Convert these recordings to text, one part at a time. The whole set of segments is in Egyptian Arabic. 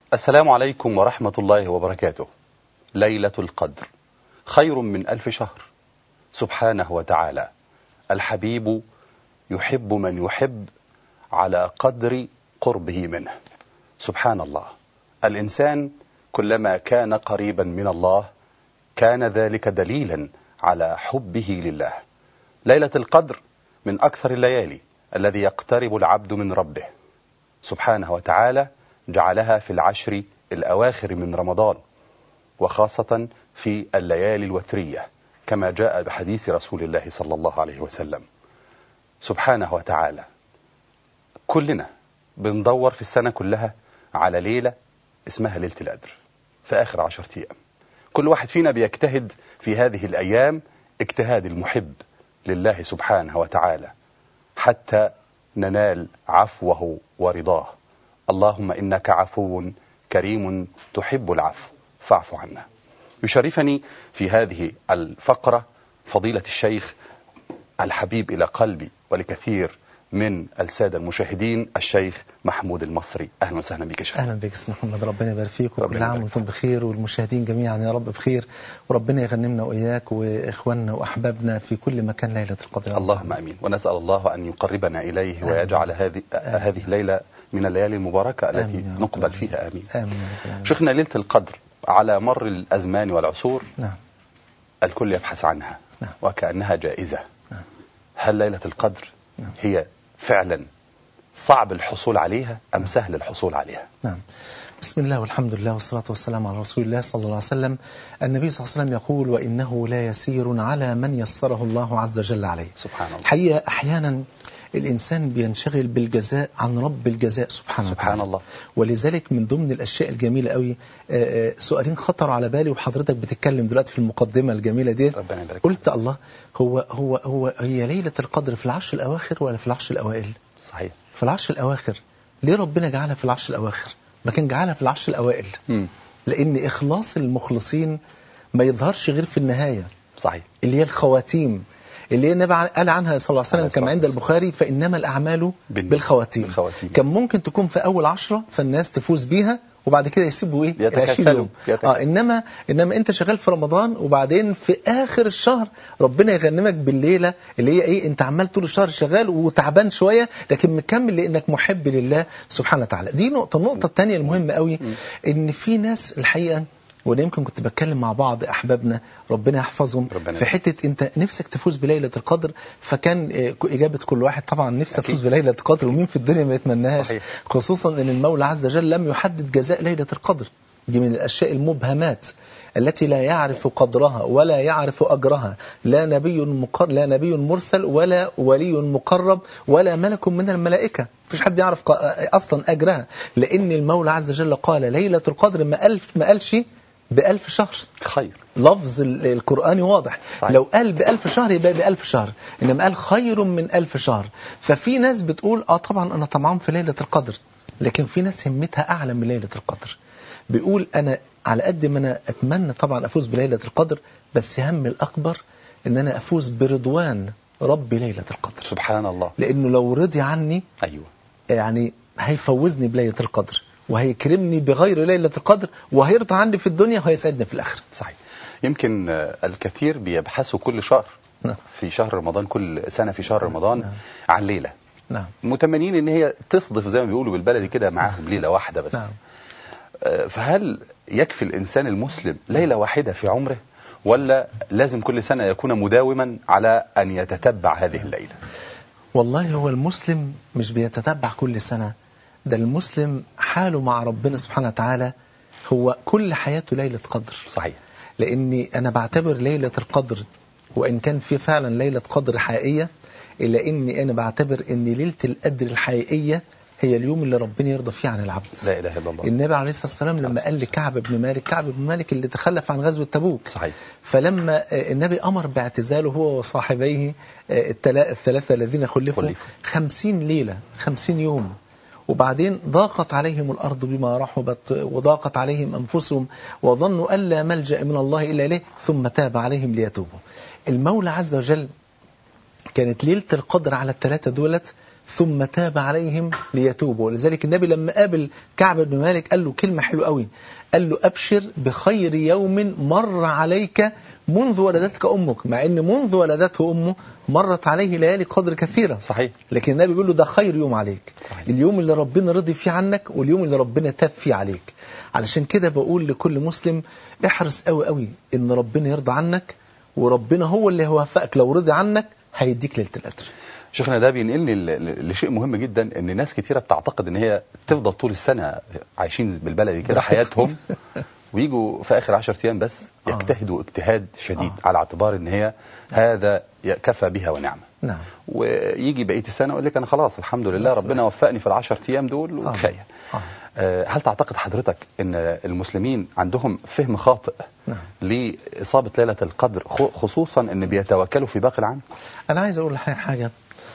السلام عليكم ورحمة الله وبركاته ليلة القدر خير من ألف شهر سبحانه وتعالى الحبيب يحب من يحب على قدر قربه منه سبحان الله الإنسان كلما كان قريبا من الله كان ذلك دليلا على حبه لله ليلة القدر من أكثر الليالي الذي يقترب العبد من ربه سبحانه وتعالى جعلها في العشر الأواخر من رمضان وخاصة في الليالي الوترية كما جاء بحديث رسول الله صلى الله عليه وسلم سبحانه وتعالى كلنا بندور في السنة كلها على ليلة اسمها ليلة القدر في آخر عشرة أيام كل واحد فينا بيجتهد في هذه الأيام اجتهاد المحب لله سبحانه وتعالى حتى ننال عفوه ورضاه اللهم إنك عفو كريم تحب العفو فاعف عنا يشرفني في هذه الفقرة فضيلة الشيخ الحبيب إلى قلبي ولكثير من السادة المشاهدين الشيخ محمود المصري أهلا وسهلا بك شيخ اهلا بك استاذ محمد ربنا يبارك فيك وكل ربنا عام يبارك وانتم بخير والمشاهدين جميعا يا رب بخير وربنا يغنمنا واياك واخواننا واحبابنا في كل مكان ليله القدر اللهم امين ونسال الله ان يقربنا اليه آمين. ويجعل هذه هذه الليله من الليالي المباركه التي آمين يا رب نقبل العالمين. فيها امين. امين يا رب العالمين. شيخنا ليله القدر على مر الازمان والعصور نعم الكل يبحث عنها نعم. وكانها جائزه. نعم. هل ليله القدر نعم. هي فعلا صعب الحصول عليها ام سهل الحصول عليها؟ نعم بسم الله والحمد لله والصلاة والسلام على رسول الله صلى الله عليه وسلم النبي صلى الله عليه وسلم يقول وإنه لا يسير على من يسره الله عز وجل عليه سبحان الله الحقيقة أحيانا الإنسان بينشغل بالجزاء عن رب الجزاء سبحانه سبحان وتعالى الله ولذلك من ضمن الأشياء الجميلة قوي آه، آه، سؤالين خطروا على بالي وحضرتك بتتكلم دلوقتي في المقدمة الجميلة دي ربنا يبارك فيك. قلت الله هو هو هو هي ليلة القدر في العشر الأواخر ولا في العشر الأوائل؟ صحيح في العشر الأواخر ليه ربنا جعلها في العشر الأواخر ما كان جعلها في العشر الأوائل مم. لأن إخلاص المخلصين ما يظهرش غير في النهاية صحيح اللي هي الخواتيم اللي هي النبي قال عنها صلى الله عليه وسلم عليه كما الصلاة عند والسلام. البخاري فإنما الأعمال بالنية. بالخواتيم بالخواتيم. كان ممكن تكون في أول عشرة فالناس تفوز بيها وبعد كده يسيبوا ايه يتكاسلوا. العشرين يوم. يتكاسلوا. اه انما انما انت شغال في رمضان وبعدين في اخر الشهر ربنا يغنمك بالليله اللي هي ايه انت عمال طول الشهر شغال وتعبان شويه لكن مكمل لانك محب لله سبحانه وتعالى دي نقطه النقطه الثانيه المهمه قوي ان في ناس الحقيقه وانا يمكن كنت بتكلم مع بعض احبابنا ربنا يحفظهم ربنا في حته انت نفسك تفوز بليله القدر فكان آه، اجابه كل واحد طبعا نفسي أكيد. افوز بليله القدر ومين في الدنيا ما يتمناهاش صحيح. خصوصا ان المولى عز وجل لم يحدد جزاء ليله القدر دي من الاشياء المبهمات التي لا يعرف قدرها ولا يعرف اجرها لا نبي مقر لا نبي مرسل ولا ولي مقرب ولا ملك من الملائكه مفيش حد يعرف ق- اصلا اجرها لان المولى عز وجل قال ليله القدر ما قال ما قالش بألف شهر خير لفظ ال- القرآني واضح صحيح. لو قال بألف شهر يبقى بألف شهر إنما قال خير من ألف شهر ففي ناس بتقول آه طبعا أنا طمعان في ليلة القدر لكن في ناس همتها أعلى من ليلة القدر بيقول أنا على قد ما أنا أتمنى طبعا أفوز بليلة القدر بس هم الأكبر إن أنا أفوز برضوان رب ليلة القدر سبحان الله لأنه لو رضي عني ايوه يعني هيفوزني بليلة القدر وهيكرمني بغير ليلة القدر وهيرضى عني في الدنيا وهيسعدني في الآخرة صحيح يمكن آه، الكثير بيبحثوا كل شهر نعم. في شهر رمضان كل سنة في شهر رمضان نعم. عن ليلة نعم متمنين ان هي تصدف زي ما بيقولوا بالبلدي كده معاهم ليلة واحدة بس نعم. آه، فهل يكفي الإنسان المسلم ليلة واحدة في عمره ولا لازم كل سنة يكون مداوما على أن يتتبع هذه الليلة والله هو المسلم مش بيتتبع كل سنة ده المسلم حاله مع ربنا سبحانه وتعالى هو كل حياته ليلة قدر صحيح لأني أنا بعتبر ليلة القدر وإن كان في فعلا ليلة قدر حقيقية إلا إني أنا بعتبر إن ليلة القدر الحقيقية هي اليوم اللي ربنا يرضى فيه عن العبد لا إله إلا الله النبي عليه الصلاة والسلام لما قال لكعب بن مالك كعب بن مالك اللي تخلف عن غزوة تبوك صحيح فلما آه، النبي أمر باعتزاله هو وصاحبيه آه، التلا- الثلاثة الذين خلفوا خلفوا. خمسين ليلة خمسين يوم وبعدين ضاقت عليهم الأرض بما رحبت وضاقت عليهم أنفسهم وظنوا أن لا ملجأ من الله إلا إليه ثم تاب عليهم ليتوبوا المولى عز وجل كانت ليلة القدر على الثلاثة دولت ثم تاب عليهم ليتوبوا ولذلك النبي لما قابل كعب بن مالك قال له كلمة حلوة قوي قال له أبشر بخير يوم مر عليك منذ ولدتك أمك مع أن منذ ولدته أمه مرت عليه ليالي قدر كثيرة صحيح لكن النبي بيقول له ده خير يوم عليك صحيح. اليوم اللي ربنا رضي فيه عنك واليوم اللي ربنا تاب فيه عليك علشان كده بقول لكل مسلم احرص قوي قوي ان ربنا يرضى عنك وربنا هو اللي هيوفقك لو رضي عنك هيديك ليله القدر شيخنا ده بينقلني ل- ل- لشيء مهم جدا ان ناس كتيره بتعتقد ان هي تفضل طول السنه عايشين بالبلدي كده براحتهم. حياتهم ويجوا في اخر 10 ايام بس آه. يجتهدوا اجتهاد شديد آه. على اعتبار ان هي هذا ي- كفى بها ونعمه نعم ويجي بقيه السنه يقول لك انا خلاص الحمد لله ربنا وفقني في العشر ايام دول آه. وكفايه آه. آه، هل تعتقد حضرتك ان المسلمين عندهم فهم خاطئ نعم. لاصابه ليله القدر خ- خصوصا ان بيتوكلوا في باقي العام انا عايز اقول لحضرتك حاجه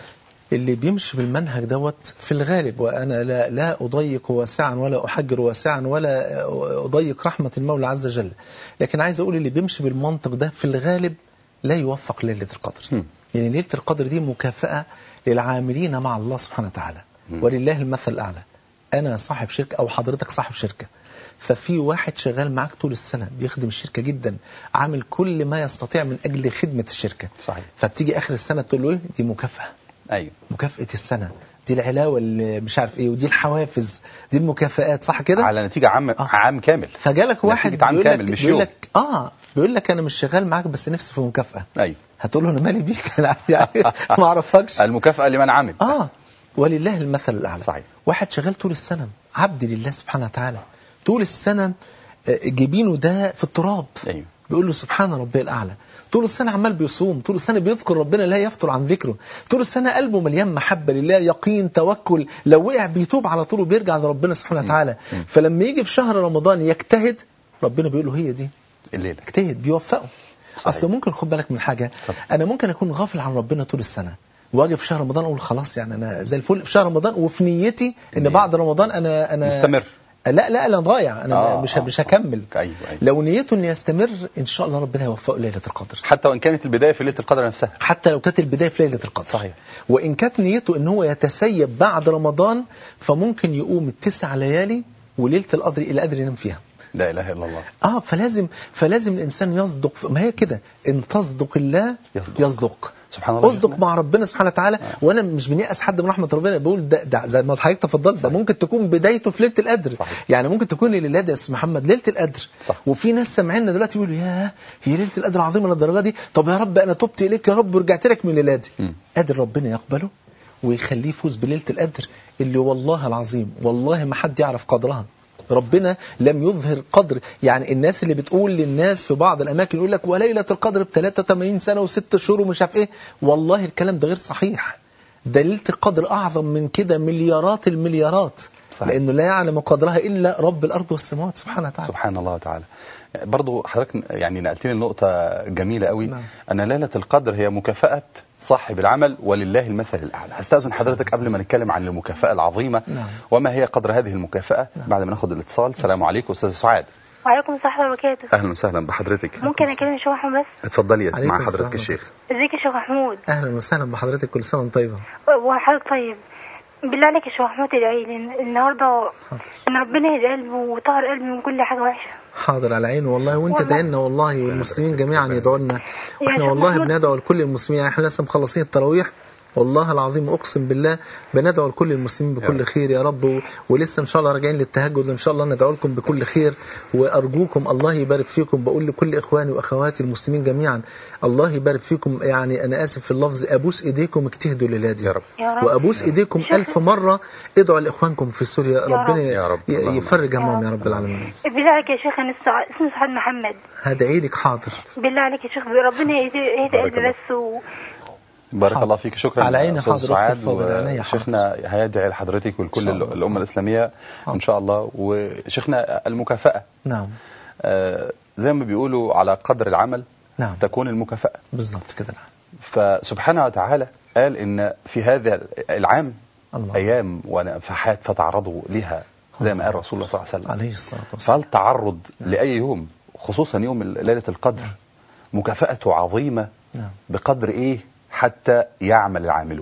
اللي بيمشي بالمنهج دوت في الغالب وانا لا لا اضيق واسعا ولا احجر واسعا ولا اضيق رحمه المولى عز وجل لكن عايز اقول اللي بيمشي بالمنطق ده في الغالب لا يوفق ليله القدر هم. يعني ليله القدر دي مكافاه للعاملين مع الله سبحانه وتعالى مم. ولله المثل الاعلى انا صاحب شركه او حضرتك صاحب شركه ففي واحد شغال معاك طول السنه بيخدم الشركه جدا عامل كل ما يستطيع من اجل خدمه الشركه صحيح فبتيجي اخر السنه تقول له ايه دي مكافاه ايوه مكافاه السنه دي العلاوه اللي مش عارف ايه ودي الحوافز دي المكافآت صح كده على نتيجه عام آه. عام كامل فجالك واحد نتيجة عام بيقول لك كامل مش بيقول يوم. لك اه بيقول لك انا مش شغال معاك بس نفسي في مكافاه ايوه هتقول له انا مالي بيك أنا يعني ما اعرفكش المكافاه لمن عمل اه ولله المثل الاعلى صحيح. واحد شغال طول السنه عبد لله سبحانه وتعالى طول السنه آه، جبينه ده في التراب ايوه بيقول له سبحان ربي الأعلى طول السنة عمال بيصوم طول السنة بيذكر ربنا لا يفتر عن ذكره طول السنة قلبه مليان محبة لله يقين توكل لو وقع بيتوب على طول وبيرجع لربنا سبحانه وتعالى فلما يجي في شهر رمضان يجتهد ربنا بيقول له هي دي الليله اجتهد بيوفقه صحيح. اصل ممكن خد بالك من حاجة طبعا. انا ممكن اكون غافل عن ربنا طول السنة واجي في شهر رمضان اقول خلاص يعني انا زي الفل في شهر رمضان وفي نيتي ان النية. بعد رمضان انا انا مستمر لا لا انا ضايع انا آه، مش آه، مش هكمل ايوه ايوه لو نيته انه يستمر ان شاء الله ربنا يوفقه ليله القدر حتى وان كانت البدايه في ليله القدر نفسها حتى لو كانت البدايه في ليله القدر صحيح. وان كانت نيته ان هو يتسيب بعد رمضان فممكن يقوم التسع ليالي وليله القدر الى قدر ينام فيها لا اله الا الله اه فلازم فلازم الانسان يصدق في- ما هي كده ان تصدق الله يصدق. يصدق سبحان الله اصدق مع ربنا سبحانه وتعالى وانا مش بنيأس حد من رحمه ربنا بقول ده, ده زي ما حضرتك تفضلت ده ممكن تكون بدايته في ليله القدر صحيح. يعني ممكن تكون ليله يا استاذ محمد ليله القدر صح. وفي ناس سامعيننا دلوقتي يقولوا ياه هي ليله القدر عظيمه للدرجه دي طب يا رب انا تبت اليك يا رب ورجعت لك من ليلادي مم. قادر ربنا يقبله ويخليه يفوز بليله القدر اللي والله العظيم والله ما حد يعرف قدرها ربنا لم يظهر قدر يعني الناس اللي بتقول للناس في بعض الاماكن يقول لك وليله القدر ب 83 سنه وست شهور ومش عارف ايه والله الكلام ده غير صحيح ده ليله القدر اعظم من كده مليارات المليارات صحيح. لانه لا يعلم قدرها الا رب الارض والسماوات سبحانه وتعالى سبحان الله تعالى برضو حضرتك يعني نقلتني لنقطة جميلة قوي نعم. أن ليلة القدر هي مكافأة صاحب العمل ولله المثل الأعلى هستأذن حضرتك قبل ما نتكلم عن المكافأة العظيمة نعم. وما هي قدر هذه المكافأة بعد ما ناخد الاتصال السلام عليكم أستاذ سعاد وعليكم السلام ورحمة الله وبركاته أهلا وسهلا بحضرتك ممكن أكلم الشيخ محمود بس اتفضلي عليكم مع السلام حضرتك الشيخ ازيك يا شيخ محمود اهلا وسهلا بحضرتك كل سنه وانت طيبه وحضرتك طيب بالله عليك يا شيخ محمود ادعي لي النهارده ان ربنا يهدي قلبي وطهر قلبي من كل حاجة وحشة حاضر على عيني والله وانت والله. ادعي لنا والله والمسلمين جميعا يدعوا لنا واحنا شيخ والله محمود. بندعو لكل المسلمين يعني احنا لسه مخلصين التراويح والله العظيم اقسم بالله بندعو لكل المسلمين يا بكل رب. خير يا رب و- ولسه ان شاء الله راجعين للتهجد ان شاء الله ندعو لكم بكل خير وارجوكم الله يبارك فيكم بقول لكل اخواني واخواتي المسلمين جميعا الله يبارك فيكم يعني انا اسف في اللفظ ابوس ايديكم اجتهدوا للادي يا رب يا رب وابوس ايديكم شوف- الف مره ادعوا لاخوانكم في سوريا رب. ربنا يا رب. ي- اللهم يفرج يا همهم رب. يا رب العالمين بالله عليك يا شيخ انا السع- اسمي سعاد محمد هدعي لك حاضر بالله عليك يا شيخ ربنا يهدي يهدي بارك قلبي الله. بس و... بارك حاضر. الله فيك شكرا على عيني أستاذ حاضر، سعاد أختي الفاضلة، عينيا حاضر. وشيخنا هيدعي لحضرتك ولكل إن شاء الله. الأمة الإسلامية حاضر. إن شاء الله وشيخنا المكافأة نعم آه، زي ما بيقولوا على قدر العمل نعم تكون المكافأة بالظبط كده نعم فسبحانه وتعالى قال ان في هذا العام الله. ايام ونفحات فتعرضوا لها زي ما قال رسول الله صلى الله عليه وسلم عليه الصلاة والسلام فالتعرض لاي يوم خصوصا يوم ليله القدر مكافاته عظيمه نعم بقدر ايه حتى يعمل العاملون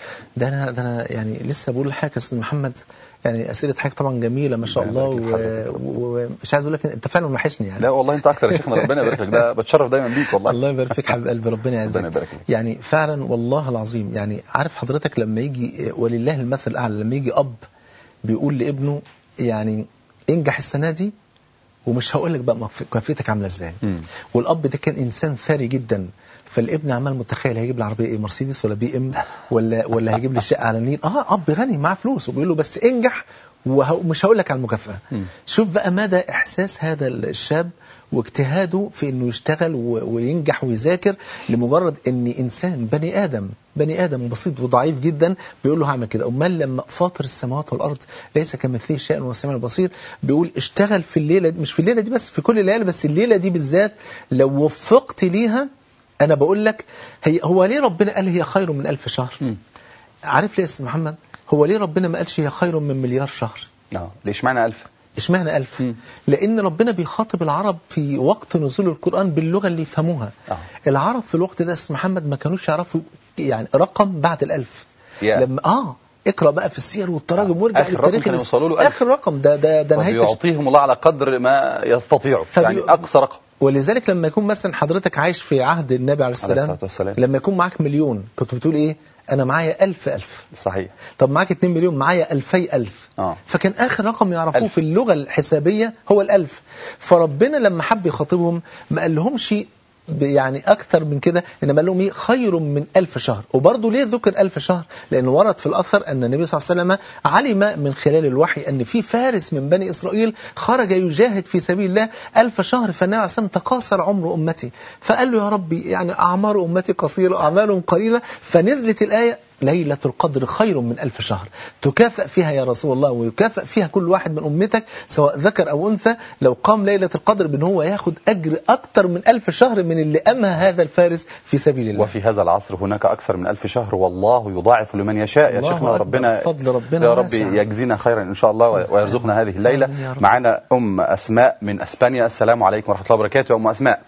ده انا ده انا يعني لسه بقول لحضرتك يا استاذ محمد يعني اسئله حضرتك طبعا جميله ما شاء الله ربنا يبارك لك و- ومش عايز اقول لك انت فعلا وحشني يعني لا والله انت اكتر يا شيخنا ربنا يبارك لك ده بتشرف دايما بيك والله الله يبارك فيك حبيب قلبي ربنا يعزك ربنا يبارك لك. يعني فعلا والله العظيم يعني عارف حضرتك لما يجي ولله المثل الاعلى لما يجي اب بيقول لابنه يعني انجح السنه دي ومش هقول لك بقى مكف- كفيتك عامله ازاي مم. والاب ده كان انسان ثري جدا فالابن عمال متخيل هيجيب لي عربيه ايه مرسيدس ولا بي ام ولا ولا هيجيب لي شقه على النيل اه اب غني معاه فلوس وبيقول له بس انجح ومش هقول لك على المكافاه مم. شوف بقى مدى احساس هذا الشاب واجتهاده في انه يشتغل و- وينجح ويذاكر لمجرد ان انسان بني ادم بني ادم بسيط وضعيف جدا بيقول له هعمل كده امال لما فاطر السماوات والارض ليس كمثله شيء وهو السميع البصير بيقول اشتغل في الليله دي مش في الليله دي بس في كل الليالي بس الليله دي بالذات لو وفقت ليها انا بقول لك هي هو ليه ربنا قال هي خير من ألف شهر مم. عارف ليه يا استاذ محمد هو ليه ربنا ما قالش هي خير من مليار شهر اه ليش معنى ألف اشمعنى ألف مم. لأن ربنا بيخاطب العرب في وقت نزول القرآن باللغة اللي يفهموها آه. العرب في الوقت ده يا أستاذ محمد ما كانوش يعرفوا يعني رقم بعد الألف يا. لما آه اقرأ بقى في السير والتراجم وارجع آخر رقم للتاريخ كانوا الإس- يوصلوا له ألف. آخر رقم ده ده ده نهاية الش- وبيعطيهم الله على قدر ما يستطيعوا فبي- يعني أقصى رقم ولذلك لما يكون مثلا حضرتك عايش في عهد النبي عليه السلام الصلاة والسلام. لما يكون معاك مليون كنت بتقول ايه انا معايا ألف ألف صحيح طب معاك 2 مليون معايا ألفي ألف آه. فكان آخر رقم يعرفوه ألف. في اللغة الحسابية هو الألف فربنا لما حب يخاطبهم ما قال لهمش ب- يعني أكثر من كده إنما قال لهم إيه خير من ألف شهر وبرضه ليه ذكر ألف شهر لأن ورد في الأثر أن النبي صلى الله عليه وسلم علم من خلال الوحي أن في فارس من بني إسرائيل خرج يجاهد في سبيل الله ألف شهر فالنبي عليه الصلاة والسلام تقاصر عمر أمتي فقال له يا ربي يعني أعمار أمتي قصيرة وأعمالهم قليلة فنزلت الآية ليلة القدر خير من ألف شهر تكافئ فيها يا رسول الله ويكافئ فيها كل واحد من أمتك سواء ذكر أو أنثى لو قام ليلة القدر بأن هو ياخد أجر أكتر من ألف شهر من اللي أمى هذا الفارس في سبيل الله وفي هذا العصر هناك أكثر من ألف شهر والله يضاعف لمن يشاء يا الله شيخنا أكبر. ربنا فضل ربنا يا رب واسع. يجزينا خيرا إن شاء الله ويرزقنا هذه الليلة آمين يا رب. معنا أم أسماء من أسبانيا السلام عليكم ورحمة الله وبركاته يا أم أسماء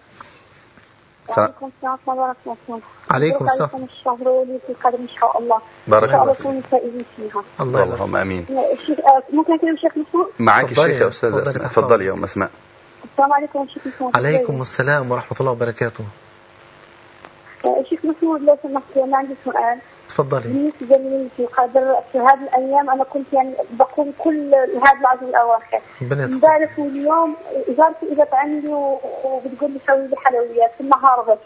سلام. وعليكم السلام ورحمة الله وبركاته. عليكم السلام. عليكم الشهر وليلة القدر إن شاء الله. بارك إن شاء الله الله فيك. نكون فائزين فيها. الله يبارك اللهم آمين الشيخ آه، ممكن أكلم الشيخ مسعود؟ معاك اتفضلي الشيخ يا يا- أستاذ اتفضلي أسماء تحت اتفضلي يا أم أسماء السلام عليكم الشيخ مسعود. عليكم السلام ورحمة الله وبركاته آه، الشيخ مسعود لو سمحت أنا عندي سؤال. تفضلي بالنسبة لي في القدر في هذه الأيام أنا كنت يعني بقوم كل هذه العشر الأواخر. ربنا يتقبل امبارح واليوم جارتي اجت عندي و- وبتقول لي سوي لي حلويات في النهار بس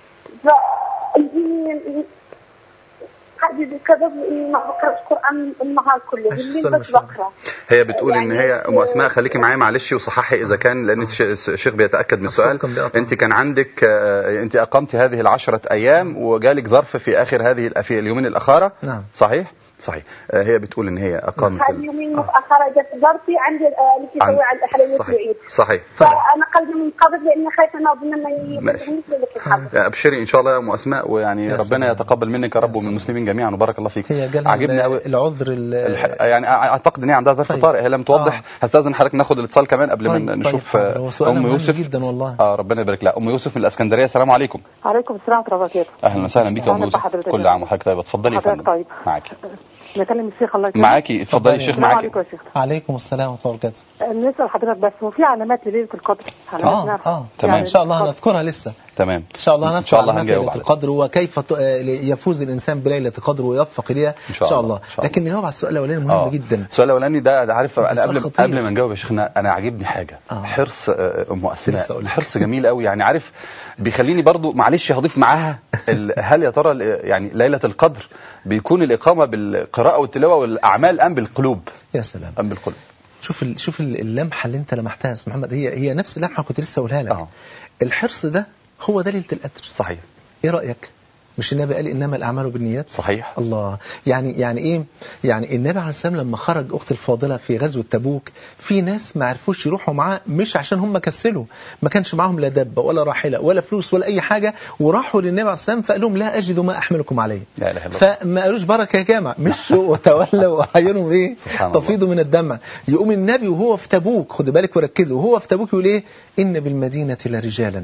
فيجيني حد كذب اني ما بقراش قران النهار كله ماشي، بالليل سلمى بس شوية. بقرا هي بتقول ان يعني هي ام اسماء خليكي معايا معلش وصححي اذا كان لان الش- الشيخ بيتاكد من الصوت السؤال كان بيقطع. انت كان عندك آه، انت اقمتي هذه العشرة ايام وجالك ظرف في اخر هذه الأ- في اليومين الاخاره نعم. صحيح صحيح آه، هي بتقول ان هي اقامت هذه ال- يومين متاخره جت جارتي عندي آه، اللي عن- تسوي على الحلويات صحيح العيد صحيح فانا قلبي من قبل لاني خايفه انه ضمن ما ماشي. بالنسبه لك الحظ يا ابشري ان شاء الله يا ام اسماء ويعني يا ربنا سلام. يتقبل منك يا رب يا ومن سلام. المسلمين جميعا وبارك الله فيك هي جالها عجبني قوي العذر ال- الح... يعني اعتقد ان هي عندها ظرف طيب. طارئ هي لم توضح آه. هستاذن حضرتك ناخد الاتصال كمان قبل طيب، ما طيب، نشوف حاضر. هو آه، سؤال ام مهم يوسف جدا والله. اه ربنا يبارك لها ام يوسف من الاسكندريه السلام عليكم عليكم السلام ورحمة الله وبركاته. اهلا وسهلا بك يا ام أهلا يوسف بحضرتك. كل عام وحضرتك طيب اتفضلي يا حضرتك فندم طيب. معاكي نكلم الشيخ الله يكرمك. معاكي اتفضلي الشيخ السلام معاكي عليكم يا شيخ. عليكم السلام ورحمة الله وبركاته نسأل حضرتك بس هو في علامات لليلة القدر؟ علامات اه نعرف. اه تمام. ان شاء الله القدر. هنذكرها لسه تمام ان شاء الله ان هنذكر شاء الله علامات هنجاوب ليله على القدر وكيف ت- آه، يفوز الانسان بليله القدر ويوفق اليها إن شاء الله. إن شاء الله. لكن نجاوب على السؤال الاولاني مهم آه. جدا السؤال الاولاني ده ده عارف انا سؤال قبل خطير. قبل ما نجاوب يا شيخنا انا عاجبني حاجه آه. حرص آه، ام لسه اسماء أقول لك. حرص جميل قوي يعني عارف بيخليني برضو معلش هضيف معاها ال- هل يا ترى ال- يعني ليله القدر بيكون الاقامه بالقراءه والتلاوه والاعمال ام بالقلوب يا سلام ام بالقلوب شوف ال... شوف ال- اللمحه اللي انت لمحتها يا استاذ محمد هي هي نفس اللمحه كنت لسه اقولها لك آه. الحرص ده هو ده ليله القدر صحيح ايه رايك مش النبي قال انما الاعمال بالنيات صحيح. الله يعني يعني ايه يعني النبي عليه السلام لما خرج اخت الفاضله في غزوه تبوك في ناس ما عرفوش يروحوا معاه مش عشان هم كسلوا ما كانش معاهم لا دبه ولا راحله ولا فلوس ولا اي حاجه وراحوا للنبي عليه السلام فقال لهم لا اجد ما احملكم عليه لا إله إلا الله. فما قالوش بركه يا جامع مشوا وتولوا وعينهم ايه سبحان الله. تفيض من الدمع يقوم النبي وهو في تبوك خد بالك وركزوا وهو في تبوك يقول ايه ان بالمدينه لرجالا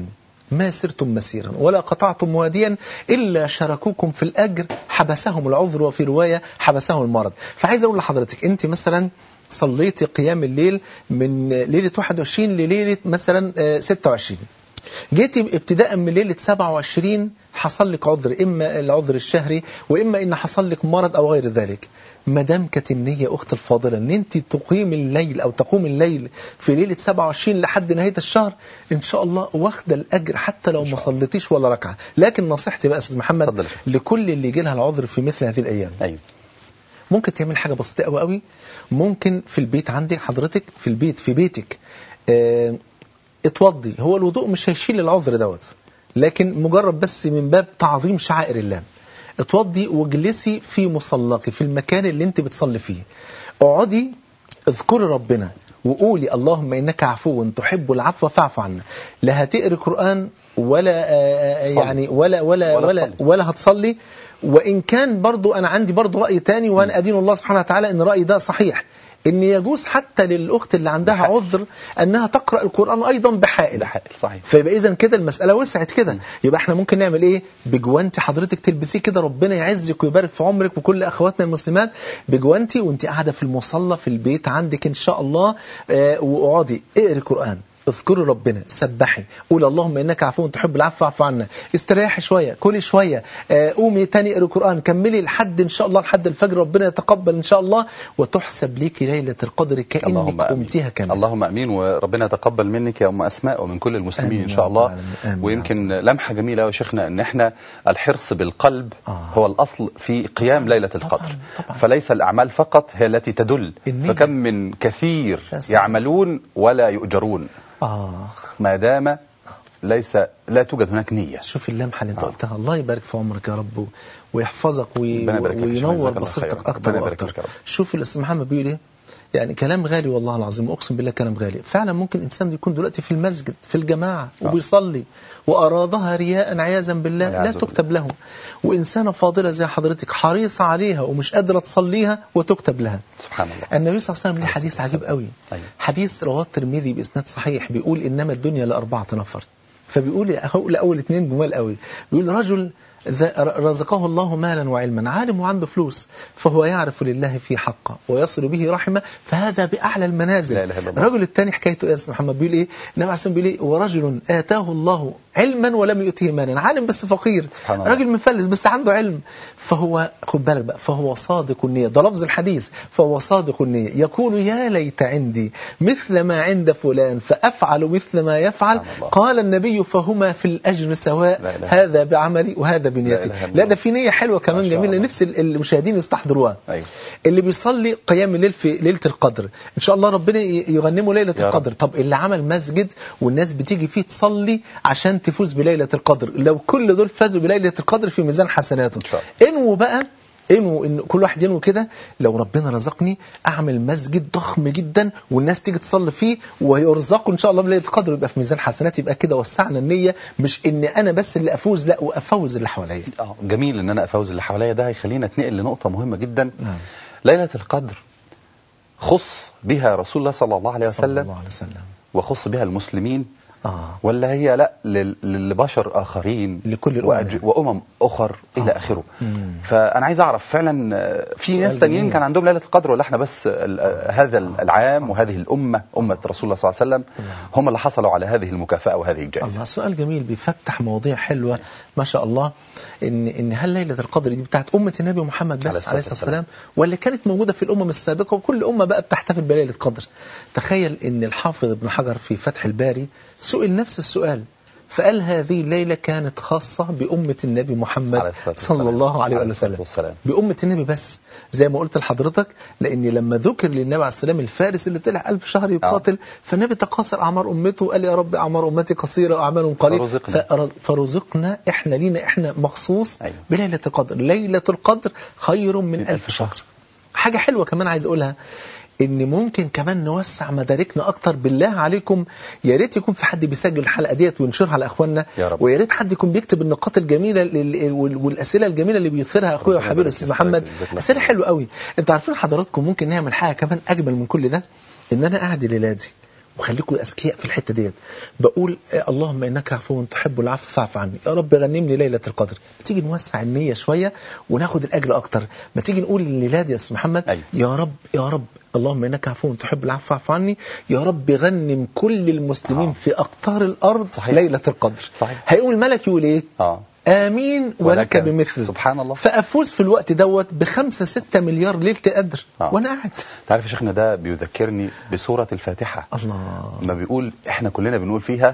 ما سرتم مسيرا ولا قطعتم واديا إلا شاركوكم في الأجر حبسهم العذر وفي رواية حبسهم المرض فعايز أقول لحضرتك أنت مثلا صليتي قيام الليل من ليلة 21 لليلة مثلا آه، 26 جيتي ابتداء من ليلة 27 حصل لك عذر إما العذر الشهري وإما إن حصل لك مرض أو غير ذلك ما دام كانت النية أخت الفاضلة إن أنت تقيم الليل أو تقوم الليل في ليلة 27 لحد نهاية الشهر إن شاء الله واخدة الأجر حتى لو ما صليتيش ولا ركعة لكن نصيحتي بقى أستاذ محمد اتفضل. لكل اللي يجي لها العذر في مثل هذه الأيام أيوه ممكن تعمل حاجة بسيطة قوي قوي ممكن في البيت عندك حضرتك في البيت في بيتك اه اتوضي هو الوضوء مش هيشيل العذر دوت لكن مجرد بس من باب تعظيم شعائر الله اتوضي واجلسي في مصلاك في المكان اللي انت بتصلي فيه اقعدي اذكري ربنا وقولي اللهم انك عفو تحب العفو فاعف عنا لا هتقري قران ولا آه، آه، صلي. يعني ولا ولا ولا ولا, تصلي. ولا هتصلي وإن كان برضو أنا عندي برضو رأي تاني وأنا أدين الله سبحانه وتعالى أن رأيي ده صحيح أن يجوز حتى للأخت اللي عندها بحائل. عذر أنها تقرأ القرآن أيضا بحائل ده حقيقي صحيح فيبقى إذا كده المسألة وسعت كده يبقى احنا ممكن نعمل إيه بجوانتي حضرتك تلبسيه كده ربنا يعزك ويبارك في عمرك وكل أخواتنا المسلمات بجوانتي وانت قاعدة في المصلى في البيت عندك إن شاء الله آه، واقعدي اقري قرآن اذكري ربنا سبحي قول اللهم انك عفو تحب العفو فاعف عنا استريحي شويه كلي شويه آه، قومي تاني اقري قران كملي لحد ان شاء الله لحد الفجر ربنا يتقبل ان شاء الله وتحسب ليكي ليله القدر كانك اللهم امين قمتيها كامله اللهم امين وربنا يتقبل منك يا ام اسماء ومن كل المسلمين آمين ان يا شاء رب الله العالمين. آمين يا ويمكن لمحه جميله يا شيخنا ان احنا الحرص بالقلب آه. هو الاصل في قيام ليله طبعاً، القدر طبعاً. فليس الاعمال فقط هي التي تدل النية. فكم من كثير يا سلام. يعملون ولا يؤجرون اخ ما دام ليس لا توجد هناك نيه شوف اللمحه اللي انت آه. قلتها الله يبارك في عمرك يا رب ويحفظك وي... ربنا يبارك فيك يا شيخ، وينور جزاك الله بصيرتك خيرا. اكتر ربنا يبارك واكتر فيك يا رب. شوف الاستاذ محمد بيقول ايه يعني كلام غالي والله العظيم اقسم بالله كلام غالي فعلا ممكن انسان يكون دلوقتي في المسجد في الجماعه آه. وبيصلي وارادها رياء عياذا بالله لا والعياذ تكتب له وانسانه فاضله زي حضرتك حريصه عليها ومش قادره تصليها وتكتب لها سبحان الله النبي صلى الله عليه وسلم ليه عليه حديث الصلاة عجيب قوي أيوة. حديث رواه الترمذي باسناد صحيح بيقول انما الدنيا لاربعه نفر فبيقول هقول اول اثنين جمال قوي بيقول رجل ذا- رزقه الله مالا وعلما عالم وعنده فلوس فهو يعرف لله في حقه ويصل به رحمه فهذا باعلى المنازل لا إله إلا الله. الرجل الثاني حكايته ايه يا أستاذ محمد بيقول ايه النبي عليه الصلاه والسلام بيقول ايه ورجل اتاه الله علما ولم يؤته مالا عالم بس فقير سبحان الله. راجل مفلس بس عنده علم فهو خد بالك بقى فهو صادق النية ده لفظ الحديث فهو صادق النية يقول يا ليت عندي مثل ما عند فلان فأفعل مثل ما يفعل سبحان الله. قال النبي فهما في الأجر سواء لا إله. هذا بعملي وهذا بنيتي لا إله إلا لا الله. ده في نية حلوة ما كمان شاء جميلة الله. نفس ال- المشاهدين يستحضروها أيوة. اللي بيصلي قيام الليل في ليلة القدر إن شاء الله ربنا ي- يغنمه ليلة يا رب. القدر طب اللي عمل مسجد والناس بتيجي فيه تصلي عشان تفوز بليلة القدر لو كل دول فازوا بليلة القدر في ميزان حسناته إن شاء انووا بقى انووا ان كل واحد ينوي كده لو ربنا رزقني اعمل مسجد ضخم جدا والناس تيجي تصلي فيه ويرزقوا ان شاء الله بليله القدر يبقى في ميزان حسنات يبقى كده وسعنا النيه مش ان انا بس اللي افوز لا وافوز اللي حواليا اه جميل ان انا افوز اللي حواليا ده هيخلينا اتنقل لنقطه مهمه جدا نعم. ليله القدر خص بها رسول الله صلى الله عليه صلى وسلم الله عليه وسلم وخص بها المسلمين اه ولا هي لا لل- لبشر اخرين لكل الأمم. وأج- وامم اخر الى آه. اخره مم. فانا عايز اعرف فعلا آه، في سؤال ناس تانيين جميل. كان عندهم ليله القدر ولا احنا بس ال- آه، هذا العام وهذه الامه امه رسول الله صلى الله عليه وسلم هم اللي حصلوا على هذه المكافاه وهذه الجائزه الله سؤال جميل بيفتح مواضيع حلوة ما شاء الله ان ان هل ليلة القدر دي بتاعت أمة النبي محمد عليه بس الصلاة عليه الصلاة والسلام ولا كانت موجودة في الأمم السابقة وكل أمة بقى بتحتفل بليلة قدر تخيل ان الحافظ ابن حجر في فتح الباري سئل نفس السؤال فقال هذه الليلة كانت خاصة بأمة النبي محمد عليه الصلاة صلى والسلام. الله عليه عليه الصلاة وسلم والسلام. بأمة النبي بس زي ما قلت لحضرتك لأن لما ذكر للنبي عليه السلام الفارس اللي طلع ألف شهر يقاتل فالنبي تقاصر أعمار أمته وقال يا رب أعمار أمتي قصيرة وأعمالهم قليل فرزقنا. فر- فرزقنا إحنا لينا إحنا مخصوص أيوة. بليلة القدر ليلة القدر خير من من ألف ألف شهر حاجة حلوة كمان عايز أقولها ان ممكن كمان نوسع مداركنا اكتر بالله عليكم يا ريت يكون في حد بيسجل الحلقه ديت وينشرها لاخواننا يا رب. ويا ريت حد يكون بيكتب النقاط الجميله لل- وال- والاسئله الجميله اللي بيثيرها اخويا ربنا وحبيبي يبارك الاستاذ فيك. محمد جزاك الله اسئله خير. حلوه قوي انتوا عارفين حضراتكم ممكن نعمل حاجه كمان اجمل من كل ده ان انا قاعد ليلادي وخليكم اذكياء في الحته ديت بقول آه، اللهم انك عفو تحب العفو فاعف عني يا رب غنمني ليله القدر ما تيجي نوسع النيه شويه وناخد الاجر اكتر ما تيجي نقول الليله دي يا استاذ محمد أيوة. يا رب يا رب اللهم انك عفو تحب العفو فاعف عني يا رب غنم كل المسلمين آه. في اقطار الارض صحيح. ليله القدر صحيح. هيقول الملك يقول ايه اه امين ولك بمثل سبحان الله فافوز في الوقت دوت بخمسة ستة مليار ليله قدر آه. وانا قاعد تعرف يا شيخنا ده بيذكرني بسورة الفاتحة الله ما بيقول احنا كلنا بنقول فيها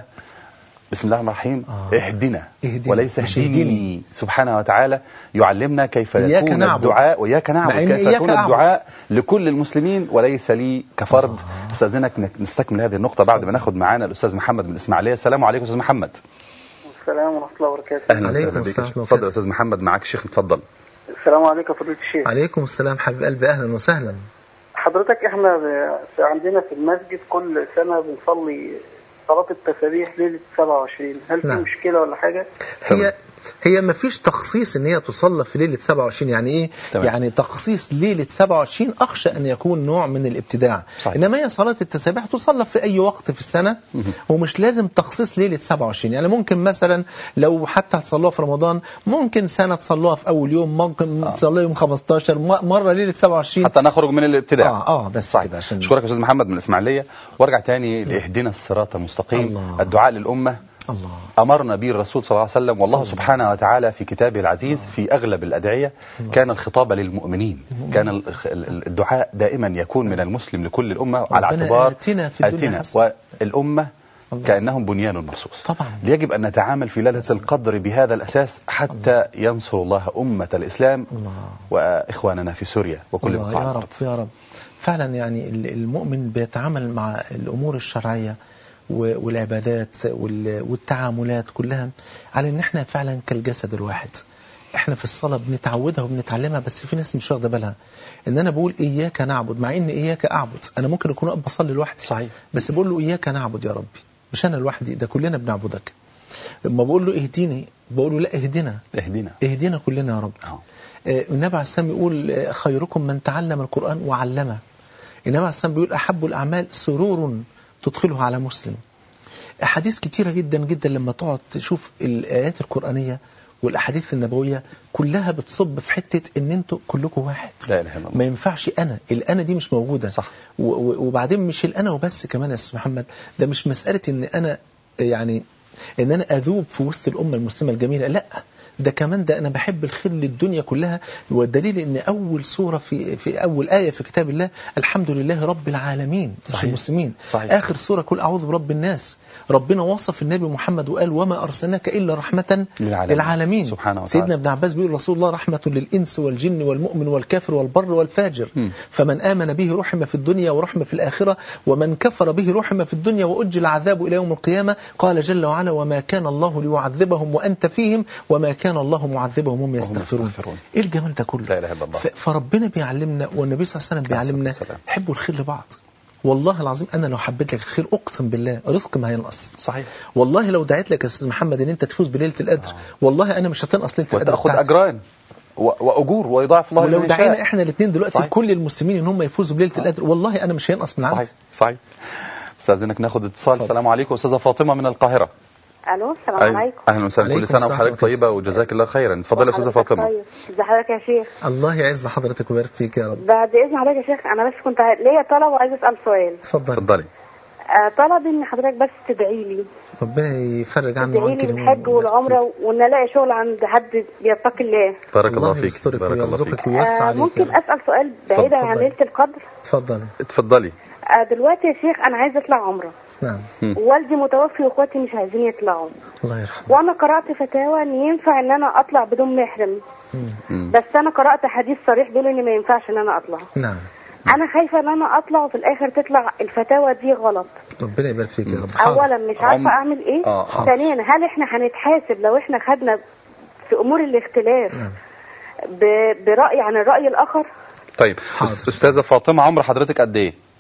بسم الله الرحمن الرحيم آه. اهدنا اهدنا. وليس مش اهدني اهدني. سبحانه وتعالى يعلمنا كيف إياك يكون نعبد. الدعاء وإياك نعبد مع إن كيف إياك يكون أعبد. الدعاء لكل المسلمين وليس لي كفرد آه. استاذنك نك- نستكمل هذه النقطة بعد ما ناخد معانا الأستاذ محمد من الإسماعيلية السلام عليكم أستاذ محمد السلام ورحمة الله وبركاته أهلا عليكم وسهلا بك السلام ورحمة الله اتفضل يا أستاذ محمد معاك الشيخ اتفضل السلام عليكم يا فضيلة الشيخ عليكم السلام حبيب قلبي اهلا وسهلا حضرتك احنا ب- عندنا في المسجد كل سنة بنصلي صلاة التسابيح ليلة 27 هل في نعم. مشكلة ولا حاجة؟ هي هي ما فيش تخصيص ان هي تصلى في ليله 27 يعني ايه تمام. يعني تخصيص ليله 27 اخشى ان يكون نوع من الابتداع صحيح. انما هي صلاه التسابيح تصلى في اي وقت في السنه ومش لازم تخصيص ليله 27 يعني ممكن مثلا لو حتى هتصلوها في رمضان ممكن سنه تصلوها في اول يوم ممكن آه. تصلوها يوم 15 م- مره ليله 27 حتى نخرج من الابتداع اه اه بس صحيح كده عشان اشكرك يا استاذ محمد من الاسماعيليه وارجع تاني لاهدنا الصراط المستقيم الله. الدعاء للامه الله امرنا به الرسول صلى الله عليه وسلم والله صلى الله سبحانه عليه وتعالى في كتابه العزيز في اغلب الادعيه كان الخطاب للمؤمنين كان ال- ال- الدعاء دائما يكون من المسلم لكل الامه على ربنا اعتبار آتنا في الدنيا آتنا حسنة. والامه الله. كانهم بنيان مرصوص طبعا. يجب ان نتعامل في ليله القدر بهذا الاساس حتى ينصر الله امه الاسلام الله واخواننا في سوريا وكل الله بقاع يا رب الارض يا رب فعلا يعني ال- المؤمن بيتعامل مع الامور الشرعيه و- والعبادات وال- والتعاملات كلها على ان احنا فعلا كالجسد الواحد احنا في الصلاه بنتعودها وبنتعلمها بس في ناس مش واخده بالها ان انا بقول اياك نعبد مع ان اياك اعبد انا ممكن اكون أقف بصلي لوحدي صحيح. بس بقول له اياك نعبد يا ربي مش انا لوحدي ده كلنا بنعبدك لما بقول له اهديني بقول له لا اهدنا اهدنا اهدنا كلنا يا رب آه. آه، النبي عليه السلام يقول آه، خيركم من تعلم القرآن وعلمه النبي عليه السلام بيقول أحب الأعمال سرور تدخله على مسلم أحاديث كتيرة جدا جدا لما تقعد تشوف الآيات القرآنية والأحاديث النبوية كلها بتصب في حتة إن أنتوا كلكم واحد لا اله الا الله ما ينفعش أنا الأنا دي مش موجودة صح. و- و- وبعدين مش الأنا وبس كمان يا أستاذ محمد ده مش مسألة إن أنا يعني ان انا اذوب في وسط الامه المسلمه الجميله لا ده كمان ده انا بحب الخير للدنيا كلها والدليل ان اول سوره في في اول ايه في كتاب الله الحمد لله رب العالمين مش صحيح. المسلمين صحيح. اخر سوره قل اعوذ برب الناس ربنا وصف النبي محمد وقال وما ارسلناك الا رحمه للعالمين. للعالمين سبحانه وتعالى. سيدنا ابن عباس بيقول رسول الله رحمه للانس والجن والمؤمن والكافر والبر والفاجر مم. فمن آمن به رحم في الدنيا ورحم في الآخرة ومن كفر به رحم في الدنيا وأجل العذاب إلى يوم القيامة قال جل وعلا وما كان الله ليعذبهم وأنت فيهم وما كان الله معذبهم وهم يستغفرون يستغفرون. إيه الجمال ده كله لا إله إلا الله. ف- فربنا بيعلمنا والنبي صلى الله عليه وسلم بيعلمنا والسلام. حبوا الخير لبعض والله العظيم أنا لو حبيت لك الخير أقسم بالله رزق ما هينقص صحيح والله لو دعيت لك يا أستاذ محمد إن أنت تفوز بليلة القدر والله أنا مش هتنقص ليلة القدر وتاخذ بتاعتي. اجران و- واجور ويضاعف الله ولو لمن يشاء. دعينا احنا الاثنين دلوقتي صحيح. كل المسلمين ان هم يفوزوا بليله القدر والله انا مش هينقص من عندي صحيح صحيح استاذنك ناخد اتصال اتفضل. السلام عليكم استاذه فاطمه من القاهره الو السلام أيوة. عليكم اهلا وسهلا عليكم كل سنه السلام وحضرتك ورحمة الله. طيبه وجزاك الله خيرا اتفضلي يا استاذه حضرتك فاطمه طيب ازي حضرتك يا شيخ الله يعز حضرتك ويبارك فيك يا رب بعد اذن حضرتك يا شيخ انا بس كنت ع- ليا طلب وعايز اسال سؤال اتفضل اتفضلي آه طلب ان حضرتك بس تدعي لي ربنا يفرج عنه تدعي وعنك لي الهموم الحج والعمره وان الاقي شغل عند حد بيتقي الله بارك الله الله فيك يسترك بارك الله ويرزقك فيك ويوسع آه عليك ممكن يا رب. اسال سؤال بعيدا عن اتفضل. ليله القدر اتفضل اتفضلي آه دلوقتي يا شيخ انا عايزه اطلع عمره نعم والدي متوفي واخواتي مش عايزين يطلعوا الله يرحمه وانا قرات فتاوى ان ينفع ان انا اطلع بدون محرم مم. مم. بس انا قرات حديث صريح بيقول ان ما ينفعش ان انا اطلع نعم انا خايفه ان انا اطلع وفي الاخر تطلع الفتاوى دي غلط ربنا يبارك فيك يا رب اولا مش عم- عارفه اعمل ايه آه، حاضر. ثانيا هل احنا هنتحاسب لو احنا خدنا في امور الاختلاف نعم. ب- براي عن الراي الاخر طيب حاضر. أس- استاذه فاطمه عمر حضرتك قد ايه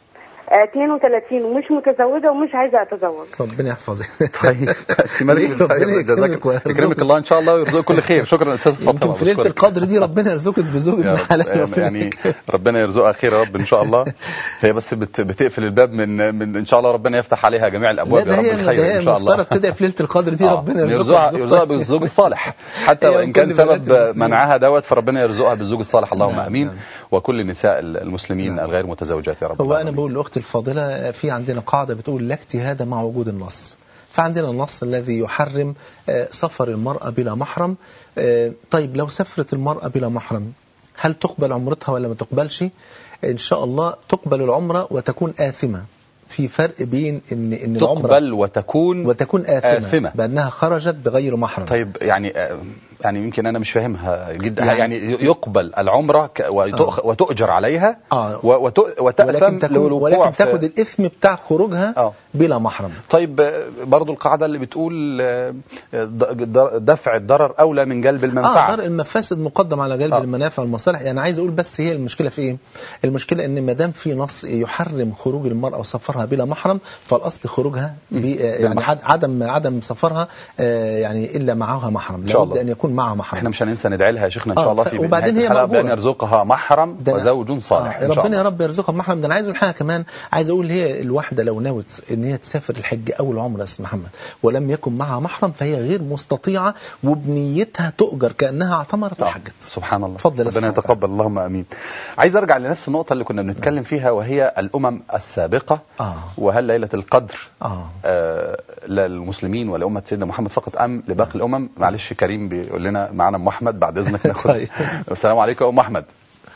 آه، 32 ومش متزوجه ومش عايزه اتزوج ربنا يحفظك طيب انت مالك ربنا طيب يكرمك جزاك ويرزقك. يكرمك الله ان شاء الله ويرزقك كل خير شكرا استاذ فاطمه يمكن في ليله بشكرك. القدر دي ربنا يرزقك بزوج يا ابن رب. حلال ربنا يعني يكرمك. ربنا يرزقها خير يا رب ان شاء الله هي بس بت بتقفل الباب من من ان شاء الله ربنا يفتح عليها جميع لا الابواب ده يا رب هي ده الخير هي ان شاء الله المفترض تدعي في ليله القدر دي آه. ربنا يرزقها يرزقها بزوج يرزقها طيب. بالزوج الصالح حتى هي وان كان وكل بنات سبب المسلمين. منعها دوت فربنا يرزقها بالزوج الصالح اللهم نعم، امين نعم. وكل نساء المسلمين الغير متزوجات يا رب هو انا العالمين. بقول لاختي الفاضله في عندنا قاعده بتقول لا اجتهاد مع وجود النص فعندنا النص الذي يحرم آه، سفر المرأة بلا محرم آه، طيب لو سافرت المرأة بلا محرم هل تقبل عمرتها ولا ما تقبلش إن شاء الله تقبل العمرة وتكون آثمة في فرق بين إن إن العمرة تقبل وتكون وتكون آثمة, آثمة. بأنها خرجت بغير محرم طيب يعني آه، يعني يمكن انا مش فاهمها جدا يعني- يعني, يقبل العمره ك- وتؤخ- وتؤجر عليها آه. و- وت- وتأثم ولكن تكون للوقوع ولكن في- تاخد الإثم بتاع خروجها آه. بلا محرم طيب آه، برضو القاعدة اللي بتقول آه، د- د- دفع الضرر أولى من جلب اه المنفعة درء المفاسد مقدم على جلب آه. المنافع والمصالح يعني عايز اقول بس هي المشكله في ايه المشكله ان ما دام في نص يحرم خروج المراه وسفرها بلا محرم فالاصل خروجها ب- آه، يعني بالمحرم. عد- عدم عدم سفرها آه، يعني الا معها محرم إن شاء لابد الله. ان يكون معها محرم احنا مش هننسى ندعي لها يا شيخنا إن آه، شاء الله ف- في وبعدين نهاية هي الحلقة مأجورة. بأن يرزقها محرم ده أنا- وزوج صالح آه إن شاء ربنا يا الله رب يرزقها محرم ده انا عايز اقول حاجه كمان عايز اقول هي الواحده لو نوت ان هي تسافر الحج او العمره يا أستاذ محمد ولم يكن معها محرم فهي غير مستطيعه وبنيتها تؤجر كانها اعتمرت آه، وحجت سبحان الله اتفضل يا ربنا سبحان يتقبل اللهم امين عايز ارجع لنفس النقطه اللي كنا بنتكلم فيها وهي الامم السابقه آه. وهل ليله القدر اه آه للمسلمين ولأمة سيدنا محمد فقط أم لباقي الأمم معلش كريم بيقول لنا معنا أم أحمد بعد إذنك ناخد طيب. السلام عليكم يا أم أحمد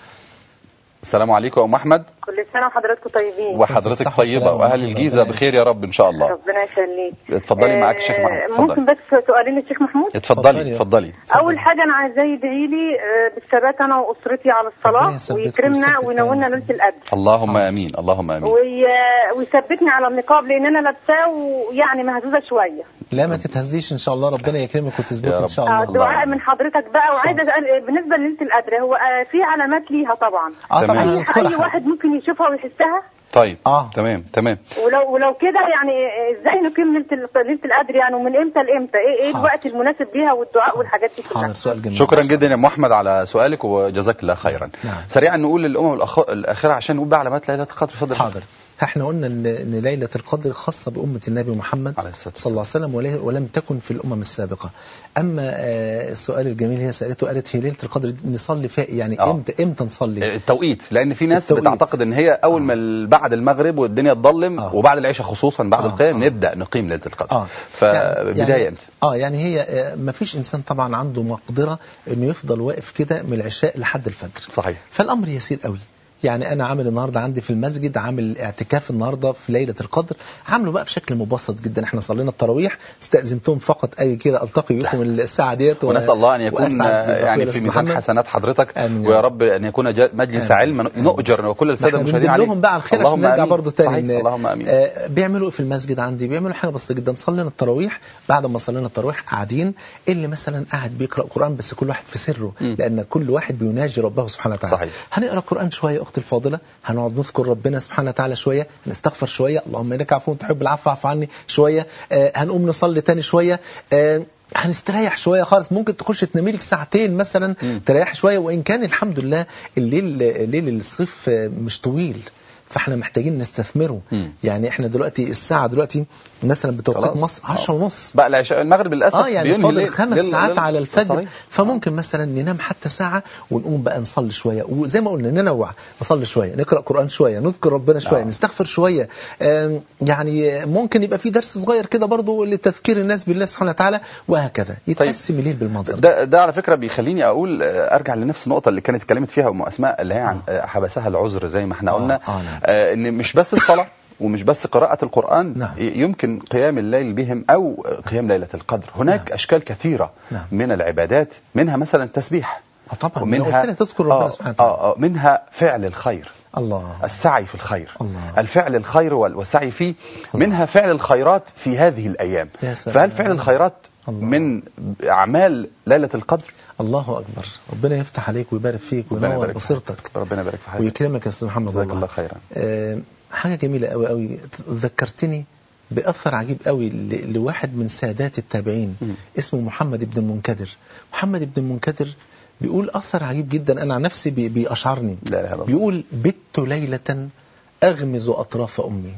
السلام عليكم يا أم أحمد كل سنه وحضراتكم طيبين وحضرتك بالصحة طيبة والسلامة وأهل ورحمة الجيزة الله. بخير يا رب إن شاء الله ربنا يخليك اتفضلي معاك الشيخ محمود آه، اتفضلي ممكن بس سؤالين الشيخ محمود اتفضلي اتفضلي. اتفضلي اول حاجه انا عايزاه يدعي لي آه، بالثبات انا واسرتي على ربنا الصلاه يثبتكم ويكرمنا ويثبت وينولنا كلام ليله القدر اللهم آمين اللهم آمين وي- ويثبتني على النقاب لان انا لابساه ويعني مهزوزه شويه لا ما تتهزيش ان شاء الله ربنا يكرمك يا وتثبتي رب. ان شاء آه، الله دعاء من حضرتك بقى وعايزه اسال بالنسبه لليله القدر هو آه، في علامات ليها طبعا اه تمام. طبعا اي هنذكرها. اي واحد ممكن يشوفها ويحسها طيب آه. تمام تمام ولو ولو كده يعني ازاي نقيم ليله ال- ليله القدر يعني ومن امتى لامتى ايه ايه حاضر. الوقت المناسب ليها والدعاء والحاجات دي كلها حاضر سؤال جميل شكرا جدا يا أم أحمد على سؤالك وجزاك الله خيرا نعم. سريعا نقول للأمم الأخ- الأخيرة عشان نقول بقى علامات ليلة القدر اتفضل حاضر احنا قلنا ان ان ليله القدر خاصه بامه النبي محمد عليه الصلاة صلى الله عليه وسلم وله- ولم تكن في الامم السابقه اما آه، السؤال الجميل هي سالته قالت هي ليله القدر دي نصلي فيها إيه؟ يعني آه. امتى امتى نصلي التوقيت لان في ناس التوقيت. بتعتقد ان هي اول ما ال- بعد المغرب والدنيا تضلم آه. وبعد العشاء خصوصا بعد آه. القيام آه. نبدا نقيم ليله القدر اه فبدايه يعني امتى اه يعني هي آه، ما فيش انسان طبعا عنده مقدره انه يفضل واقف كده من العشاء لحد الفجر صحيح فالامر يسير قوي يعني انا عامل النهارده عندي في المسجد عامل اعتكاف النهارده في ليله القدر عامله بقى بشكل مبسط جدا احنا صلينا التراويح استاذنتهم فقط اي كده التقي بكم الساعه ديت و- ونسال الله ان يكون وأسعد آه، أخويا يعني الأستاذ في ميزان محمد. حسنات حضرتك آمين يا ويا رب. رب ان يكون جا- مجلس آمين. علم نؤجر وكل الساده احنا المشاهدين بندل عليه لهم بقى على الخير عشان اللهم نرجع آمين. برضه تاني صحيح. إن- اللهم امين آه، بيعملوا إيه في المسجد عندي بيعملوا حاجه بسيطه جدا صلينا التراويح بعد ما صلينا التراويح قاعدين اللي مثلا قاعد بيقرا قران بس كل واحد في سره مم. لان كل واحد بيناجي ربه سبحانه وتعالى صحيح. هنقرا قران شويه اختي الفاضله هنقعد نذكر ربنا سبحانه وتعالى شويه نستغفر شويه اللهم انك عفو تحب العفو فاعف عني شويه آه هنقوم نصلي تاني شويه آه هنستريح شويه خالص ممكن تخش تنامي لك ساعتين مثلا مم. تريح شويه وان كان الحمد لله الليل ليل الصيف آه، مش طويل فاحنا محتاجين نستثمره مم. يعني احنا دلوقتي الساعه دلوقتي مثلا بتوقيت خلاص. مصر 10 ونص بقى العشاء المغرب للاسف اه يعني بينهي فاضل الليل. خمس ليل- ساعات ليل- على الفجر صحيح. فممكن مثلا ننام حتى ساعة ونقوم بقى نصلي شوية وزي ما قلنا ننوع نصلي شوية نقرأ قرآن شوية نذكر ربنا شوية آه. نستغفر شوية آم، يعني ممكن يبقى في درس صغير كده برضو لتذكير الناس بالله سبحانه وتعالى وهكذا يتقسم الليل بالمنظر ده ده ده على فكره بيخليني اقول آه، ارجع لنفس النقطه اللي كانت اتكلمت فيها ام اسماء اللي هي عن آه، حبسها العذر زي ما احنا آه، قلنا آه، نعم. آه، ان مش بس الصلاه ومش بس قراءة القرآن نعم. ي- يمكن قيام الليل بهم أو قيام ليلة القدر هناك نعم. أشكال كثيرة نعم. من العبادات منها مثلا التسبيح آه طبعا من قلت لها تذكر ربنا آه سبحانه وتعالى آه آه منها فعل الخير الله السعي في الخير الله. الفعل الخير وال- والسعي فيه منها فعل الخيرات في هذه الأيام يا سلام. فهل فعل الخيرات الله. من أعمال ليلة القدر الله أكبر ربنا يفتح عليك ويبارك فيك ربنا وينور يبارك في بصيرتك حياتك. ربنا يبارك في حياتك ويكرمك يا أستاذ محمد جزاك والله الله خيرا آه، حاجة جميلة قوي قوي ذكرتني بأثر عجيب قوي ل- لواحد من سادات التابعين مم. اسمه محمد بن المنكدر محمد بن المنكدر بيقول أثر عجيب جدا أنا عن نفسي بي- بيأشعرني لا إله إلا الله. بيقول بت ليلة أغمز أطراف أمي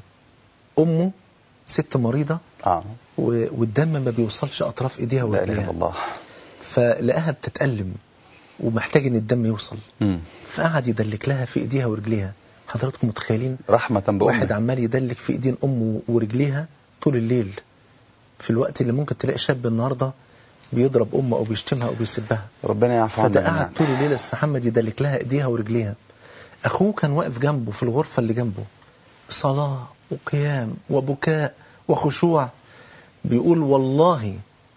أمه ست مريضة آه. و- والدم ما بيوصلش أطراف إيديها لا إله إلا ورجليها الله فلقاها بتتألم ومحتاج إن الدم يوصل مم. فقعد يدلك لها في إيديها ورجليها حضراتكم متخيلين رحمة واحد بأمه عمال يدلك في ايدين امه ورجليها طول الليل في الوقت اللي ممكن تلاقي شاب النهارده بيضرب امه او بيشتمها او بيسبها ربنا يعفو فده عنا قعد جميعاً. طول الليل السي محمد يدلك لها ايديها ورجليها اخوه كان واقف جنبه في الغرفه اللي جنبه صلاه وقيام وبكاء وخشوع بيقول والله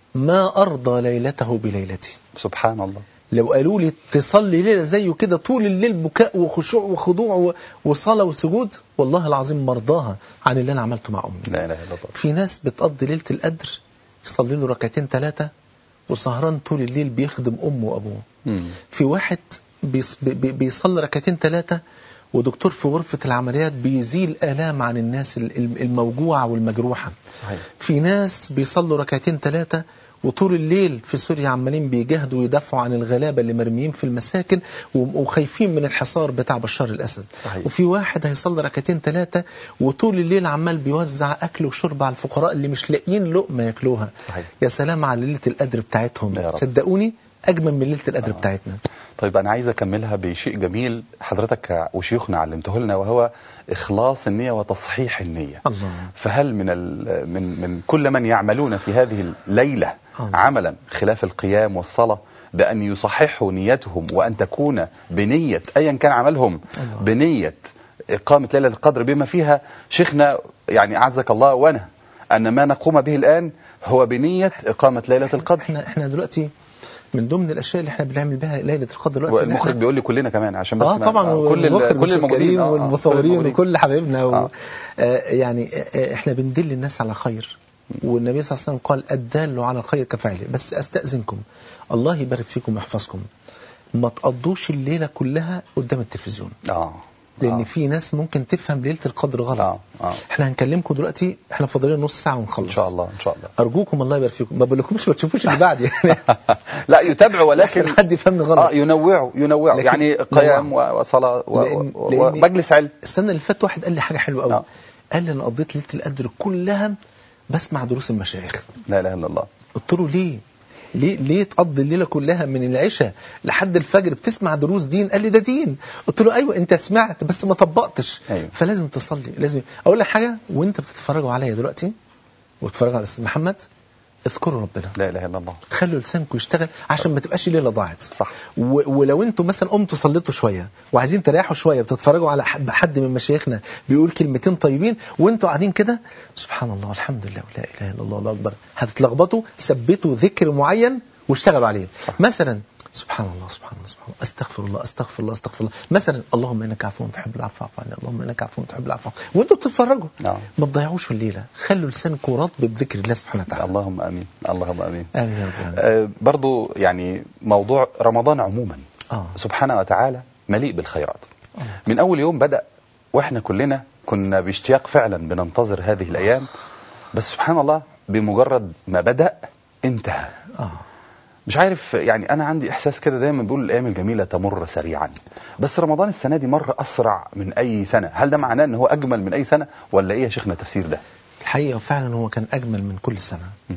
ما ارضى ليلته بليلتي سبحان الله لو قالوا لي تصلي ليلة زيه كده طول الليل بكاء وخشوع وخضوع و- وصلاة وسجود والله العظيم مرضاها عن اللي أنا عملته مع أمي لا إله إلا الله في ناس بتقضي ليلة القدر يصلي له ركعتين ثلاثة وسهران طول الليل بيخدم أمه وأبوه مم. في واحد بيص- بي- بي- بيصلي ركعتين ثلاثة ودكتور في غرفة العمليات بيزيل آلام عن الناس ال- ال- الموجوعة والمجروحة صحيح في ناس بيصلوا ركعتين ثلاثة وطول الليل في سوريا عمالين بيجاهدوا ويدافعوا عن الغلابة اللي مرميين في المساكن و- وخايفين من الحصار بتاع بشار الأسد صحيح. وفي واحد هيصلي ركعتين ثلاثة وطول الليل عمال بيوزع أكل وشرب على الفقراء اللي مش لاقيين لقمة ياكلوها صحيح. يا سلام على ليلة القدر بتاعتهم يا رب. صدقوني أجمل من ليلة القدر بتاعتنا طيب أنا عايز أكملها بشيء جميل حضرتك وشيوخنا علمته لنا وهو إخلاص النية وتصحيح النية الله فهل من ال- من من كل من يعملون في هذه الليلة الله. عملا خلاف القيام والصلاة بأن يصححوا نيتهم وأن تكون بنية أيا كان عملهم الله. بنية إقامة ليلة القدر بما فيها شيخنا يعني أعزك الله وأنا أن ما نقوم به الآن هو بنية إقامة ليلة القدر احنا احنا دلوقتي من ضمن الاشياء اللي احنا بنعمل بها ليله القدر دلوقتي إن والمخرج إحنا- بيقول لي كلنا كمان عشان بس اه ما- طبعا آه، كل ال- والمخرج كل أستاذ الموجودين كريم آه، آه، كل والمصورين الموجودين. وكل حبايبنا و... آه. آه يعني آه احنا بندل الناس على خير والنبي صلى الله عليه وسلم قال الدال على الخير كفاعله بس استاذنكم الله يبارك فيكم ويحفظكم ما تقضوش الليله كلها قدام التلفزيون اه لان آه. في ناس ممكن تفهم ليله القدر غلط آه. آه. احنا هنكلمكم دلوقتي احنا فاضلين نص ساعه ونخلص ان شاء الله ان شاء الله ارجوكم الله يبارك فيكم ما بقولكمش ما تشوفوش اللي بعد يعني لا يتابعوا لكن ولكن حد يفهمني غلط اه ينوعوا ينوعوا لكن يعني قيام و- وصلاه و- لأن- و- لأن- ومجلس علم السنه اللي فاتت واحد قال لي حاجه حلوه قوي آه. قال لي انا قضيت ليله القدر كلها بسمع دروس المشايخ لا اله الا الله قلت له ليه ليه ليه تقضي الليله كلها من العشاء لحد الفجر بتسمع دروس دين قال لي ده دين قلت له ايوه انت سمعت بس ما طبقتش أيوة. فلازم تصلي لازم اقول لك حاجه وانت بتتفرجوا عليا دلوقتي وتتفرجوا على الاستاذ محمد اذكروا ربنا لا اله الا الله خلوا لسانكم يشتغل عشان ما تبقاش الليله ضاعت صح. و... ولو انتوا مثلا قمتوا صليتوا شويه وعايزين تريحوا شويه بتتفرجوا على حد, حد من مشايخنا بيقول كلمتين طيبين وانتوا قاعدين كده سبحان الله الحمد لله ولا اله الا الله الله اكبر هتتلخبطوا ثبتوا ذكر معين واشتغلوا عليه صح. مثلا سبحان الله سبحان الله سبحان الله استغفر الله استغفر الله استغفر الله مثلا اللهم انك عفو تحب العفو فاعف عني اللهم انك عفو تحب العفو وانتوا بتتفرجوا نعم. ما تضيعوش الليله خلوا لسانكم رطب بذكر الله سبحانه وتعالى اللهم امين اللهم امين امين يا رب العالمين. آه برضو يعني موضوع رمضان عموما اه سبحانه وتعالى مليء بالخيرات من اول يوم بدا واحنا كلنا كنا باشتياق فعلا بننتظر هذه الايام بس سبحان الله بمجرد ما بدا انتهى اه مش عارف يعني انا عندي احساس كده دايما بيقول الايام الجميله تمر سريعا بس رمضان السنه دي مر اسرع من اي سنه هل ده معناه ان هو اجمل من اي سنه ولا ايه يا شيخنا تفسير ده الحقيقة فعلا هو كان أجمل من كل سنة مم.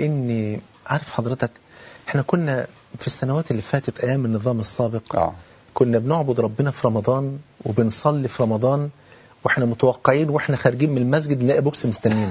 لأن عارف حضرتك احنا كنا في السنوات اللي فاتت أيام النظام السابق اه كنا بنعبد ربنا في رمضان وبنصلي في رمضان واحنا متوقعين واحنا خارجين من المسجد نلاقي بوكس مستنينا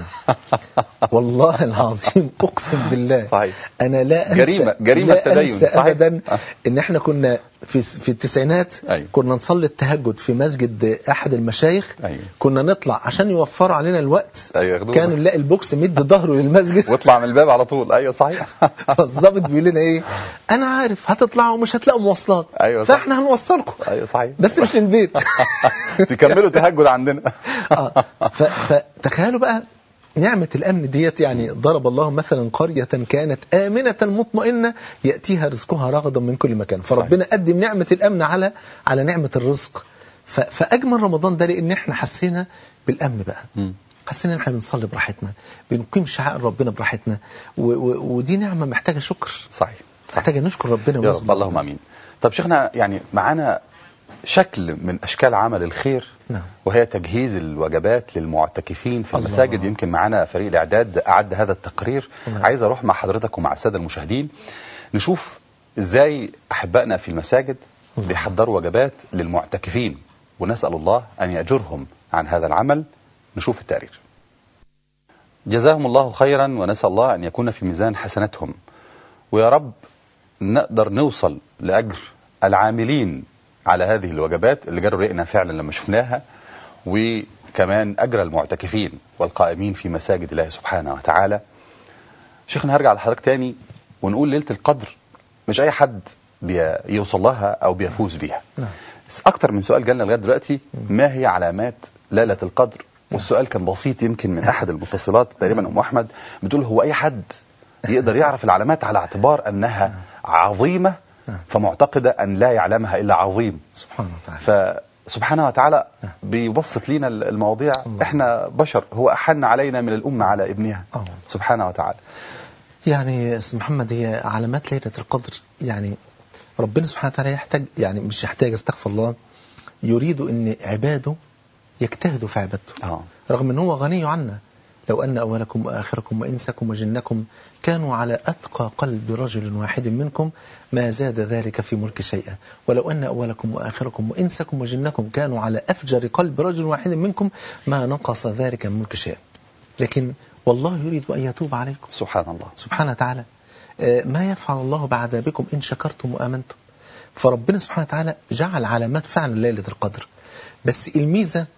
والله العظيم اقسم بالله صحيح. انا لا انسى جريمة- جريمة لا تدين، انسى صحيح. ابدا آه. ان احنا كنا في في التسعينات أيوة. كنا نصلي التهجد في مسجد احد المشايخ أيوة. كنا نطلع عشان يوفروا علينا الوقت أيوة، ياخدونا. كانوا نلاقي البوكس مد ظهره للمسجد واطلع من الباب على طول ايوه صحيح فالظابط بيقول لنا ايه انا عارف هتطلعوا ومش هتلاقوا مواصلات أيوة صح. فاحنا هنوصلكم ايوه صحيح بس مش للبيت تكملوا تهجد عندنا آه. ف- فتخيلوا بقى نعمة الأمن ديت يعني ضرب الله مثلا قرية كانت آمنة مطمئنة يأتيها رزقها رغدا من كل مكان فربنا قدم نعمة الأمن على على نعمة الرزق ف- فاجمل رمضان ده لان احنا حسينا بالامن بقى مم. حسينا ان احنا بنصلي براحتنا بنقيم شعائر ربنا براحتنا و و ودي نعمه محتاجه شكر صحيح صحيح محتاجه نشكر ربنا يا ونثبت رب اللهم ربنا. امين طب شيخنا يعني معانا شكل من اشكال عمل الخير نعم. وهي تجهيز الوجبات للمعتكفين في الله. المساجد يمكن معانا فريق الاعداد اعد هذا التقرير نعم. عايز اروح مع حضرتك ومع الساده المشاهدين نشوف ازاي احبائنا في المساجد الله. بيحضروا وجبات للمعتكفين ونسال الله ان ياجرهم عن هذا العمل نشوف التقرير جزاهم الله خيرا ونسال الله ان يكون في ميزان حسناتهم ويا رب نقدر نوصل لاجر العاملين على هذه الوجبات اللي جروا ريقنا فعلا لما شفناها وكمان اجر المعتكفين والقائمين في مساجد الله سبحانه وتعالى شيخنا هرجع لحضرتك تاني ونقول ليله القدر مش اي حد بيوصل لها او بيفوز بيها نعم. بس اكتر من سؤال جالنا لغايه دلوقتي ما هي علامات ليله القدر والسؤال كان بسيط يمكن من احد المتصلات تقريبا ام احمد بتقول هو اي حد يقدر يعرف العلامات على اعتبار انها عظيمه فمعتقده ان لا يعلمها الا عظيم سبحانه وتعالى فسبحانه وتعالى بيبسط لينا المواضيع الله. احنا بشر هو احن علينا من الامه على ابنها آه. سبحانه وتعالى يعني استاذ محمد هي علامات ليلة القدر يعني ربنا سبحانه وتعالى يحتاج يعني مش يحتاج استغفر الله يريد ان عباده يجتهدوا في عبادته اه رغم ان هو غني عنا لو ان اولكم واخركم وانسكم وجنكم كانوا على اتقى قلب رجل واحد منكم ما زاد ذلك في ملك شيئا ولو ان اولكم واخركم وانسكم وجنكم كانوا على افجر قلب رجل واحد منكم ما نقص ذلك من ملك شيئا لكن والله يريد ان يتوب عليكم سبحان الله سبحانه وتعالى آه، ما يفعل الله بعذابكم إن شكرتم وآمنتم فربنا سبحانه وتعالى جعل علامات فعلا ليلة القدر بس الميزة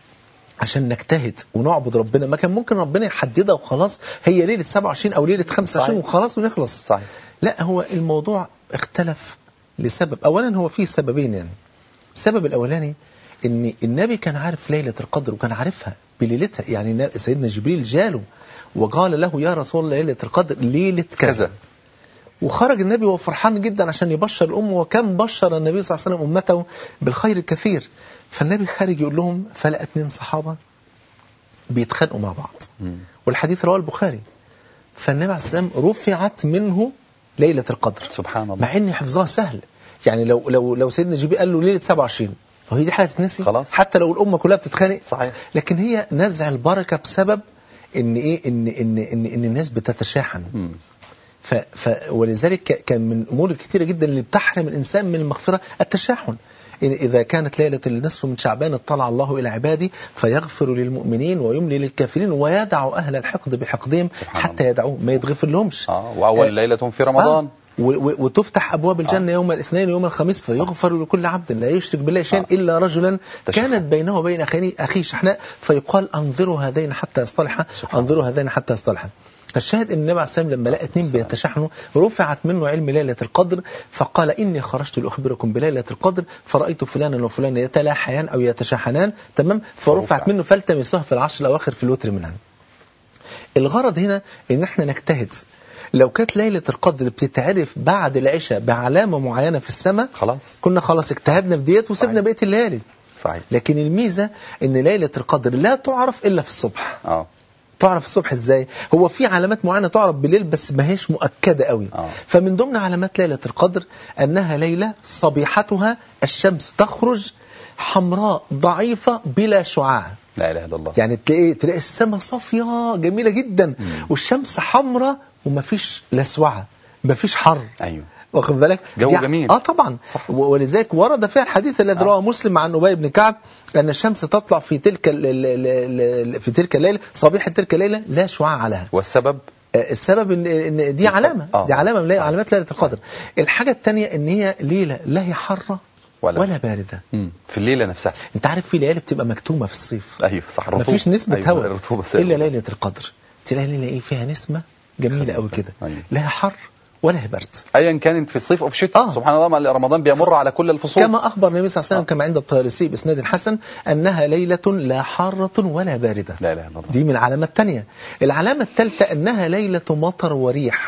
عشان نجتهد ونعبد ربنا ما كان ممكن ربنا يحددها وخلاص هي ليلة 27 أو ليلة 25 صحيح. وخلاص ونخلص صحيح لا هو الموضوع اختلف لسبب أولا هو فيه سببين يعني السبب الأولاني ان النبي كان عارف ليلة القدر وكان عارفها بليلتها يعني نا- سيدنا جبريل جاله وقال له يا رسول الله ليلة القدر ليلة كذا, كذا وخرج النبي وهو فرحان جدا عشان يبشر الأمة وكان بشر النبي صلى الله عليه وسلم أمته بالخير الكثير فالنبي خارج يقول لهم فلقى اتنين صحابة بيتخانقوا مع بعض مم. والحديث رواه البخاري فالنبي عليه السلام رفعت منه ليلة القدر سبحان الله مع ان حفظها سهل يعني لو لو لو سيدنا جبريل قال له ليله 27 وهي دي حاجه تتنسي خلاص. حتى لو الامه كلها بتتخانق صحيح. لكن هي نزع البركه بسبب ان ايه ان ان ان, إن الناس بتتشاحن مم. ف ف ولذلك ك- كان من الامور الكثيره جدا اللي بتحرم الانسان من المغفره التشاحن إن إذا كانت ليلة النصف من شعبان اطلع الله إلى عبادي فيغفر للمؤمنين ويملي للكافرين ويدع أهل الحقد بحقدهم سبحان حتى يدعوه ما يتغفر لهمش اه واول آه. ليله في رمضان آه. و- و- وتفتح ابواب الجنه آه. يوم الاثنين ويوم الخميس فيغفر لكل عبد لا يشرك بالله شيئا آه. الا رجلا تشحن. كانت بينه وبين اخيه اخيه شحناء فيقال انظروا هذين حتى يصطلحا سبحان انظروا هذين حتى يصطلحا فالشاهد ان النبي عليه الصلاه والسلام لما لقى اثنين بيتشحنوا رفعت منه علم ليله القدر فقال اني خرجت لاخبركم بليله القدر فرايت فلانا وفلانا يتلاحيان او يتشاحنان تمام فرفعت فرفعت. منه فالتمسوها في العشر الاواخر في الوتر منها الغرض هنا ان احنا نجتهد لو كانت ليلة القدر بتتعرف بعد العشاء بعلامة معينة في السماء خلاص كنا خلاص اجتهدنا في ديت وسيبنا صحيح. بقية الليالي صحيح لكن الميزة ان ليلة القدر لا تعرف الا في الصبح اه تعرف الصبح ازاي هو في علامات معينة تعرف بالليل بس ما هيش مؤكدة قوي آه. فمن ضمن علامات ليلة القدر انها ليلة صبيحتها الشمس تخرج حمراء ضعيفة بلا شعاع لا اله الا الله يعني تلاقي تلاقي السماء صافيه جميله جدا والشمس حمراء ومفيش لسوعه مفيش حر ايوه واخد بالك جو دي- جميل. اه طبعا صح. و- ولذلك ورد فيها الحديث الذي رواه مسلم عن ابي بن كعب ان الشمس تطلع في تلك ال- ال- ال- ال- في تلك الليله صبيحه تلك الليله لا شعاع عليها والسبب آه، السبب ان ان دي علامه آه. دي علامه من صحيح. علامات ليله القدر الحاجه الثانيه ان هي ليله لا هي حاره ولا. ولا بارده مم. في الليله نفسها انت عارف في ليالي بتبقى مكتومه في الصيف ايوه صح الرطوبه مفيش نسبة أيوة هواء الرطوبه إلا ليلة القدر تلاقي ليلة إيه فيها نسمة جميلة قوي كده أيوة. لا حر ولا برد ايا كانت في الصيف او في الشتاء آه. سبحان الله ما رمضان بيمر على كل الفصول كما أخبر النبي صلى الله عليه وسلم آه. كما عند الطيالسي بإسناد حسن أنها ليلة لا حارة ولا باردة لا اله الا الله دي من العلامة الثانية العلامة الثالثة أنها ليلة مطر وريح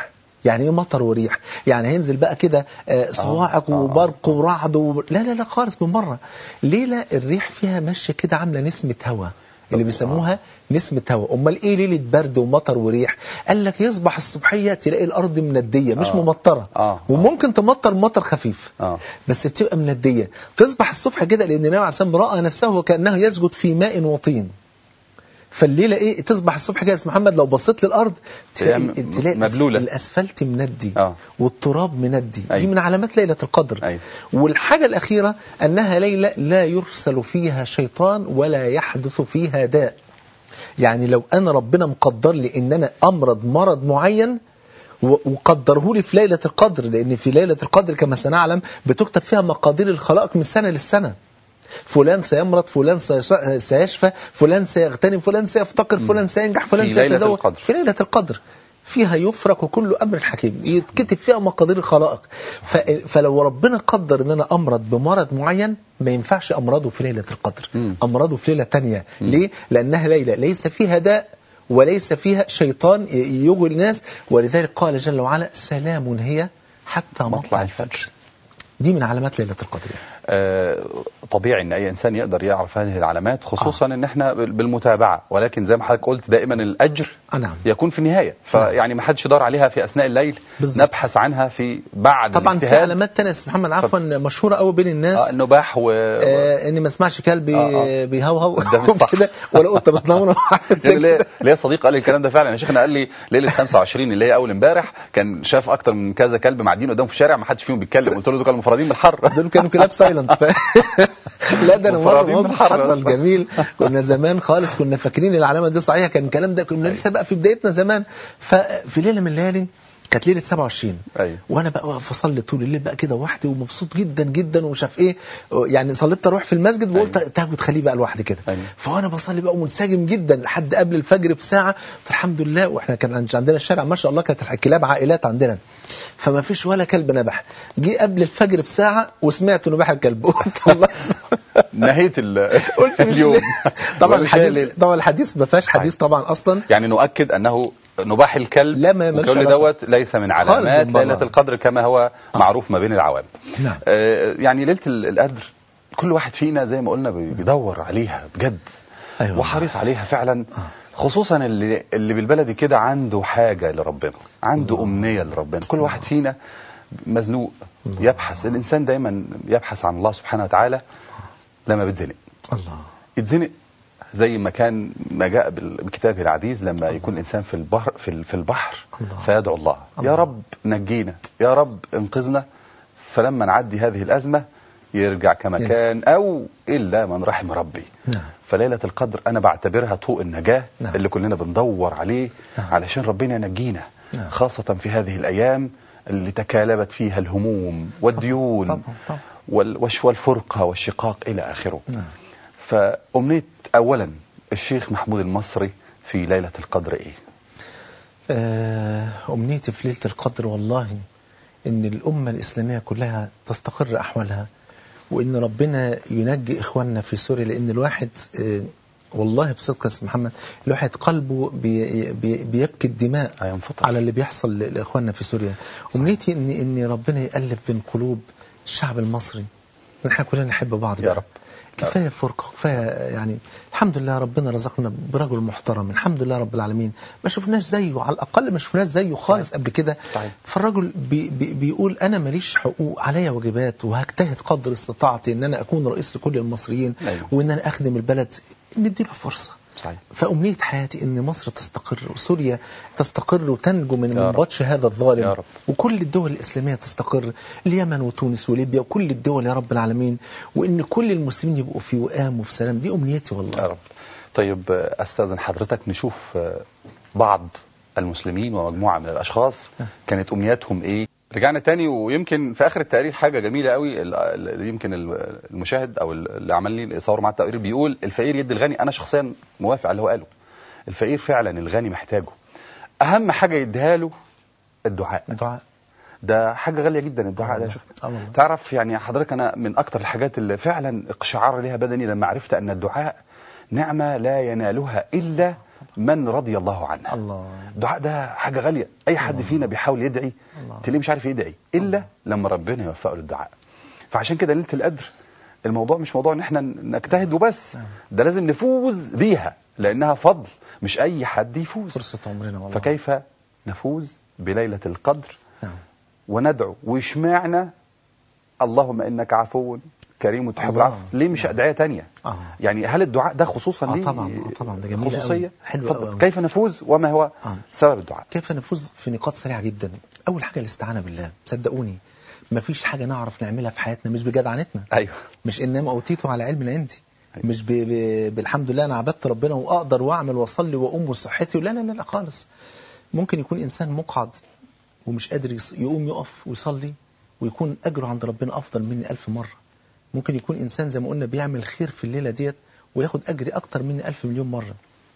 يعني ايه مطر وريح يعني هينزل بقى كده آه، صواعق آه، آه. وبرق ورعد و... لا لا لا خالص من بره ليله الريح فيها ماشيه كده عامله نسمه هواء اللي بيسموها نسمة هواء امال ايه ليلة برد ومطر وريح قال لك يصبح الصبحية تلاقي الارض مندية مش آه. ممطرة آه. وممكن تمطر مطر خفيف آه. بس بتبقى مندية تصبح الصبح كده لان النبي عليه الصلاة والسلام رأى نفسه وكأنه يسجد في ماء وطين فالليله ايه تصبح الصبح كده يا استاذ محمد لو بصيت للارض تلاقي, تلاقيها م- تلاقي مبلولة. الاسفلت مندي آه. والتراب مندي دي أيوة. من علامات ليله القدر أيوة. والحاجه الاخيره انها ليله لا يرسل فيها شيطان ولا يحدث فيها داء يعني لو انا ربنا مقدر لي ان انا امرض مرض معين و- وقدره لي في ليله القدر لان في ليله القدر كما سنعلم بتكتب فيها مقادير الخلائق من سنه للسنه فلان سيمرض فلان سيش- سيشفى فلان سيغتنم فلان سيفتقر فلان سينجح فلان في ليلة سيتزوج القدر. في ليلة القدر فيها يفرق كل أمر حكيم يتكتب فيها مقادير الخلائق ف... فلو ربنا قدر ان انا امرض بمرض معين ما ينفعش امراضه في ليلة القدر مم. امراضه في ليلة تانية ليه؟ لانها ليلة ليس فيها داء وليس فيها شيطان ي- يغوي الناس ولذلك قال جل وعلا سلام هي حتى مطلع الفجر دي من علامات ليلة القدر يعني. آه، طبيعي ان اي انسان يقدر يعرف هذه العلامات خصوصا ان احنا بال- بالمتابعه ولكن زي ما حضرتك قلت دائما الاجر آه نعم يكون في النهايه فيعني ما حدش يدور عليها في اثناء الليل بالظبط. نبحث عنها في بعد طبعا في الاجتهاد. علامات تانية يا أستاذ محمد عفوا مشهورة قوي بين الناس آه النباح و... آه اني ما اسمعش كلب آه، آه. بيهوهو ده مش صح. كده ولا قطه بتنون ولا حاجة زي يعني ليه كده. ليه صديق قال لي الكلام ده فعلا يا شيخنا قال لي ليله 25 اللي هي اول امبارح كان شاف اكتر من كذا كلب معديين قدامه في الشارع ما حدش فيهم بيتكلم قلت له دول كانوا مفردين من الحر دول كانوا كلاب سايلنت ف... لا ده انا مره مفرغين من موقف الحر حصل أصلاً. جميل كنا زمان خالص كنا فاكرين العلامه دي صحيحه كان الكلام ده كنا لسه بقى في بدايتنا زمان ففي ليله من الليالي كانت ليله 27 أيوة. وانا بقى واقف اصلي طول الليل بقى كده وحدي ومبسوط جدا جدا ومش عارف ايه يعني صليت اروح في المسجد وقلت أيوة. تهجد خليه بقى لوحدي كده أيوة. فانا بصلي بقى منسجم جدا لحد قبل الفجر بساعه قلت الحمد لله واحنا كان عند- عندنا الشارع ما شاء الله كانت الكلاب عائلات عندنا فما فيش ولا كلب نبح جه قبل الفجر بساعه وسمعت نباح الكلب قلت الله نهيت ال... قلت مش اليوم ليه. طبعا ولا شيء الحديث ليل. طبعا الحديث ما فيهاش حديث طبعا اصلا يعني نؤكد انه نباح الكلب لا، ما- ملوش وكل علاقة. دوت ليس من خالص علامات من بره. ليله القدر كما هو معروف ما بين العوام نعم. آه، يعني ليله ال- القدر كل واحد فينا زي ما قلنا بي- بيدور عليها بجد أيوة. وحريص عليها فعلا خصوصا اللي اللي بالبلدي كده عنده حاجه لربنا عنده امنيه لربنا كل واحد فينا مزنوق يبحث الانسان دايما يبحث عن الله سبحانه وتعالى لما بيتزنق الله يتزنق زي ما كان ما جاء بال- بكتابه العزيز لما يكون الانسان في البحر في ال- في البحر الله. فيدعو الله الله. يا رب نجينا يا رب انقذنا فلما نعدي هذه الازمه يرجع كما ينسى. كان او الا من رحم ربي نعم فليله القدر انا بعتبرها طوق النجاه نعم. اللي كلنا بندور عليه نعم. علشان ربنا ينجينا نعم. خاصه في هذه الايام اللي تكالبت فيها الهموم والديون طبعا طبعا وال- والش- والفرقه والشقاق الى اخره نعم فأمنية أولا الشيخ محمود المصري في ليلة القدر إيه؟ آه، أمنيتي في ليلة القدر والله إن الأمة الإسلامية كلها تستقر أحوالها وإن ربنا ينجي إخواننا في سوريا لأن الواحد آه، والله بصدق يا أستاذ محمد الواحد قلبه بي بي بيبكي الدماء هينفطر. على اللي بيحصل ل- لإخواننا في سوريا أمنيتي إن إن ربنا يألف بين قلوب الشعب المصري نحن كلنا نحب بعض يا بقى. رب. كفايه فرقه كفايه يعني الحمد لله ربنا رزقنا برجل محترم الحمد لله رب العالمين ما شفناش زيه على الاقل ما شفناش زيه خالص صحيح. قبل كده صحيح. فالرجل بي بي بيقول انا ماليش حقوق عليا واجبات وهجتهد قدر استطاعتي ان انا اكون رئيس لكل المصريين أيوة. وان انا اخدم البلد نديله فرصه صحيح فأمنية حياتي أن مصر تستقر وسوريا تستقر وتنجو من يا من رب. بطش هذا الظالم يا رب. وكل الدول الإسلامية تستقر اليمن وتونس وليبيا وكل الدول يا رب العالمين وأن كل المسلمين يبقوا في وئام وفي سلام دي أمنيتي والله يا رب طيب آه، أستاذن حضرتك نشوف آه، بعض المسلمين ومجموعة من الأشخاص كانت أمنياتهم إيه؟ رجعنا تاني ويمكن في آخر التقرير حاجة جميلة قوي ال- ال- يمكن ال- المشاهد أو ال- اللي عمل لي يصور مع التقرير بيقول الفقير يدي الغني أنا شخصيا موافق على اللي هو قاله الفقير فعلا الغني محتاجه أهم حاجة يديها له الدعاء دعاء ده حاجة غالية جدا الدعاء ده يا شيخ آه والله. تعرف يعني حضرتك أنا من أكتر الحاجات اللي فعلا اقشعر لها بدني لما عرفت أن الدعاء نعمة لا ينالها إلا من رضي الله عنه الله الدعاء ده حاجة غالية أي حد فينا بيحاول يدعي الله. تلاقيه مش عارف يدعي إلا لما ربنا يوفقه للدعاء فعشان كده ليلة القدر الموضوع مش موضوع ان احنا نجتهد وبس ده لازم نفوز بيها لانها فضل مش اي حد يفوز فرصة عمرنا والله فكيف نفوز بليلة القدر نعم. وندعو واشمعنا اللهم انك عفو كريم تحب الله. العفو ليه مش ادعية تانية آه. يعني هل الدعاء ده خصوصا آه ليه طبعا، آه طبعا، ده جميل خصوصية أوي. حلو اتفضل. أوي أوي. كيف نفوز وما هو آه. سبب الدعاء كيف نفوز في نقاط سريعة جدا أول حاجة الاستعانة بالله صدقوني مفيش حاجة نعرف نعملها في حياتنا مش بجدعنتنا ايوه مش انما اوتيته على علم عندي أيوة. مش ب... ب... بالحمد لله انا عبدت ربنا واقدر واعمل واصلي واقوم وصحتي لا لا لا لا خالص ممكن يكون انسان مقعد ومش قادر يص... يقوم يقف ويصلي ويكون اجره عند ربنا افضل مني ألف مره ممكن يكون انسان زي ما قلنا بيعمل خير في الليله ديت وياخد اجري اكتر مني ألف مليون مره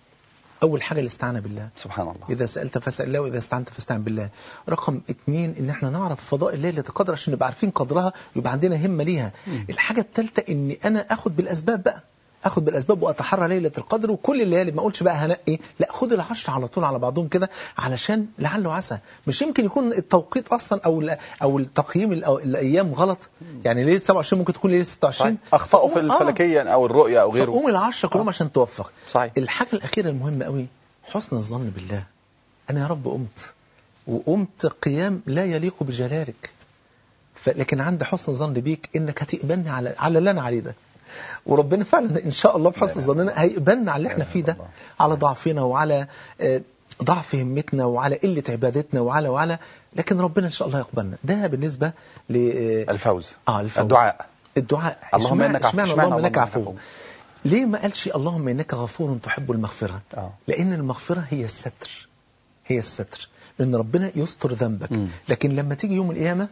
اول حاجه الاستعانه بالله سبحان الله إذا سألت فاسأل الله وإذا استعنت فاستعن بالله رقم اتنين إن احنا نعرف فضائل ليلة القدر عشان نبقى عارفين قدرها ويبقى عندنا همة ليها الحاجة الثالثة إن أنا أخد بالأسباب بقى أخد بالأسباب وأتحرى ليلة القدر وكل الليالي ما أقولش بقى هنقي لا خد العشر على طول على بعضهم كده علشان لعل وعسى مش يمكن يكون التوقيت أصلا أو ال- أو التقييم ال- أو الأيام غلط يعني ليلة 27 ممكن تكون ليلة 26 صحيح. اخطاوا في فقوم- آه. الفلكية او الرؤية او غيره فقوم العشرة كلهم عشان توفق صحيح. الحاجة الأخيرة المهمة قوي حسن الظن بالله أنا يا رب قمت وقمت قيام لا يليق بجلالك ف- لكن عندي حسن ظن بيك إنك هتقبلني على على اللي أنا عليه ده وربنا فعلا إن شاء الله بحسن ظننا هيقبلنا على اللي احنا فيه ده على ضعفنا وعلى آه، ضعف همتنا وعلى قلة عبادتنا وعلى وعلى لكن ربنا إن شاء الله يقبلنا ده بالنسبة ل آه، الفوز آه الفوز الدعاء الدعاء اللهم اشمعنى- إنك عفو. اشمعنى اشمعنى اللهم انك اللهم إنك عفو عفو؟ ليه ما قالش اللهم انك غفور تحب المغفرة آه. لان المغفرة هي الستر هي الستر ان ربنا يستر ذنبك مم. لكن لما تيجي يوم القيامة